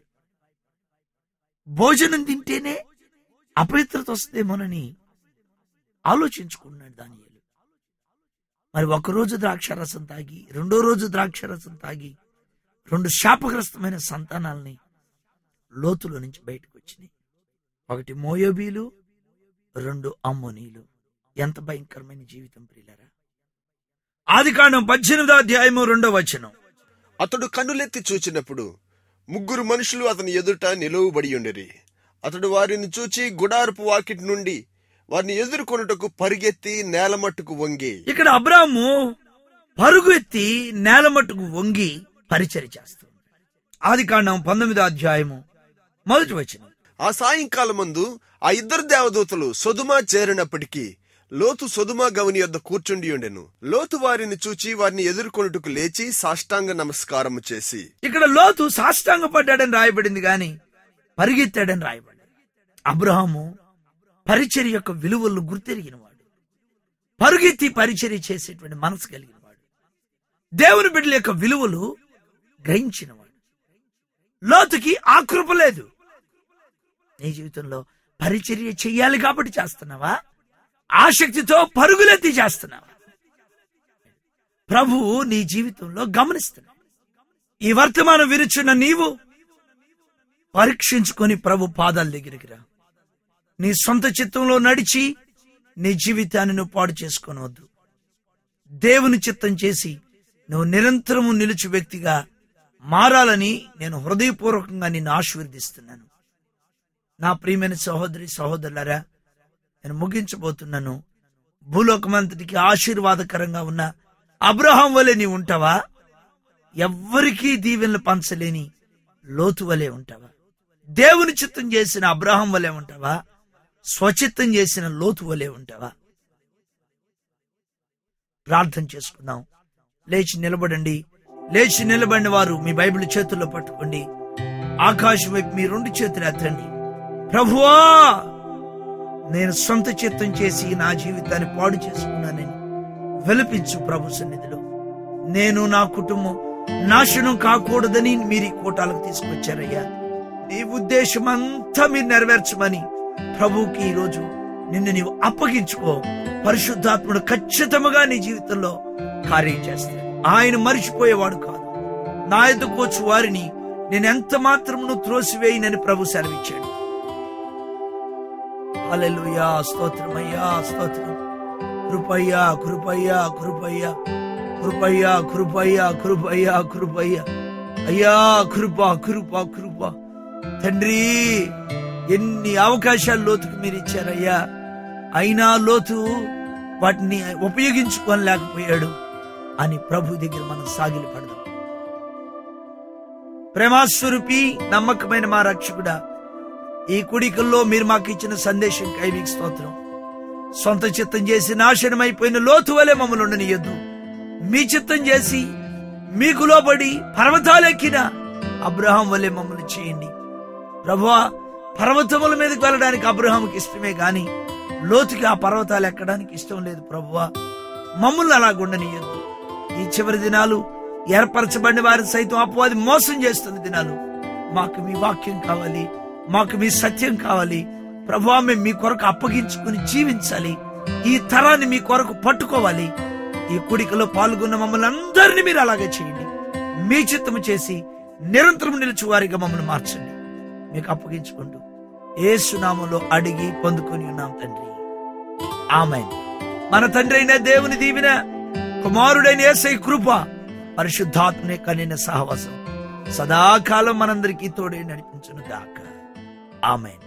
భోజనం తింటేనే అపవిత్రత వస్తుందేమోనని ఆలోచించుకున్నాడు దానియేలు మరి ఒకరోజు ద్రాక్షరసం తాగి రెండో రోజు ద్రాక్షరసం తాగి రెండు శాపగ్రస్తమైన సంతానాల్ని లోతులో నుంచి బయటకు వచ్చినాయి ఒకటి మోయోబీలు రెండు అమ్మోనీలు ఎంత భయంకరమైన జీవితం ప్రియులరా ఆది కాండం పద్దెనిమిదో అధ్యాయము రెండో వచనం అతడు కన్నులెత్తి చూచినప్పుడు ముగ్గురు మనుషులు అతని ఎదుట నిలువబడి ఉండేరి అతడు వారిని చూచి గుడారపు వాకిటి నుండి వారిని ఎదుర్కొనుటకు పరిగెత్తి నేలమట్టుకు వంగి ఇక్కడ అబ్రాము పరుగు ఎత్తి నేల మట్టుకు వంగి పరిచర్య చేస్తుంది ఆది కాండం పంతొమ్మిదో అధ్యాయము మొదటి వచనం ఆ సాయంకాలమందు ఆ ఇద్దరు దేవదూతలు సొదుమ చేరినప్పటికీ లోతు సొదుమ గవని యొద్ద కూర్చుండి ఉండెను లోతు వారిని చూచి వారిని ఎదుర్కొనుటకు లేచి సాష్టాంగ నమస్కారము చేసి ఇక్కడ లోతు సాష్టాంగ పడ్డాడని రాయబడింది గాని పరిగెత్తాడని రాయబడింది అబ్రహాము పరిచర్య యొక్క విలువలను గుర్తెరిగిన వాడు పరుగెత్తి పరిచర్య చేసేటువంటి మనసు కలిగిన వాడు దేవుని బిడ్డల యొక్క విలువలు గ్రహించిన వాడు లోతుకి ఆ కృప లేదు నీ జీవితంలో పరిచర్య చెయ్యాలి కాబట్టి చేస్తున్నావా ఆసక్తితో పరుగులెత్తి చేస్తున్నావా ప్రభువు నీ జీవితంలో గమనిస్తున్నాడు ఈ వర్తమానం విరుచున్న నీవు పరీక్షించుకొని ప్రభు పాదాల దగ్గరికి రా నీ సొంత చిత్తంలో నడిచి నీ జీవితాన్ని నువ్వు పాడు చేసుకోనవద్దు దేవుని చిత్తం చేసి నువ్వు నిరంతరము నిలుచు వ్యక్తిగా మారాలని నేను హృదయపూర్వకంగా నిన్ను ఆశీర్వదిస్తున్నాను నా ప్రియమైన సహోదరి సహోదరులారా నేను ముగించబోతున్నాను భూలోకమంతటికి ఆశీర్వాదకరంగా ఉన్న అబ్రహాం వలె నీవు ఉంటావా ఎవ్వరికీ దీవెనలు పంచలేని లోతు వలె ఉంటావా దేవుని చిత్తం చేసిన అబ్రహాం వలె ఉంటావా స్వచిత్తం చేసిన లోతు వలె ఉంటావా ప్రార్థన చేసుకుందాం లేచి నిలబడండి లేచి నిలబడిన వారు మీ బైబిల్ చేతుల్లో పట్టుకోండి ఆకాశం వైపు మీ రెండు చేతులు ఎత్తండి ప్రభువా నేను సొంత చిత్తం చేసి నా జీవితాన్ని పాడు చేసుకున్నానని విలపించు ప్రభు సన్నిధిలో నేను నా కుటుంబం నాశనం కాకూడదని మీరు ఈ కోటాలకు తీసుకొచ్చారయ్యా నీ ఉద్దేశం అంతా మీరు నెరవేర్చమని ప్రభువుకి ఈ రోజు నిన్ను నీవు అప్పగించుకో పరిశుద్ధాత్ముడు ఖచ్చితంగా నీ జీవితంలో కార్యం చేస్తాడు ఆయన మరిచిపోయేవాడు కాదు నా ఎదుకు వచ్చి వారిని నేను ఎంత మాత్రమును త్రోసివేయనని ప్రభు సెలవిచ్చాడు హల్లెలూయా స్తోత్రమయ్యా స్తోత్రం కృపయ్యా కృపయ్యా కృపయ్యా కృపయ్యా కృపయ్యా కృపయ్యా కృపయ్యా అయ్యా కృప కృప కృప తండ్రి ఎన్ని అవకాశాలు లోతుకు మీరు ఇచ్చారయ్యా అయినా లోతు వాటిని ఉపయోగించుకోలేకపోయాడు అని ప్రభు దగ్గర మనం సాగిలి పడదాం ప్రేమాస్వరూపి నమ్మకమైన మా రక్షకుడా ఈ కుడికల్లో మీరు మాకు ఇచ్చిన సందేశం కై మీకు స్తోత్రం సొంత చిత్తం చేసి నాశనమైపోయిన లోతు వలె మమ్మల్ని ఉండనియొద్దు మీ చిత్తం చేసి మీకు లోబడి పర్వతాలెక్కిన అబ్రహాం వలె మమ్మల్ని చేయండి ప్రభువా పర్వతముల మీదకి వెళ్ళడానికి అబ్రహాంకి ఇష్టమే గాని లోతుకి ఆ పర్వతాలు ఎక్కడానికి ఇష్టం లేదు ప్రభువా మమ్మల్ని అలా ఉండనియొద్దు ఈ చివరి దినాలు ఏర్పరచబడిన వారి సైతం అపవాది మోసం చేస్తున్న దినాలు మాకు మీ వాక్యం కావాలి మాకు మీ సత్యం కావాలి ప్రభువా మేము మీ కొరకు అప్పగించుకుని జీవించాలి ఈ తరాన్ని మీ కొరకు పట్టుకోవాలి ఈ కుడికలో పాల్గొన్న మమ్మల్ని అందరినీ మీరు అలాగే చేయండి మీ చిత్తము చేసి నిరంతరం నిలిచి వారిగా మమ్మల్ని మార్చండి మీకు అప్పగించుకుంటూ ఏసునామంలో అడిగి పొందుకొని ఉన్నాం తండ్రి ఆమెన్ మన తండ్రి అయిన దేవుని దీవిన కుమారుడైన ఏసై కృప పరిశుద్ధాత్మనే కనిన సహవాసం సదాకాలం మనందరికీ తోడే నడిపించును గాక ఆమెన్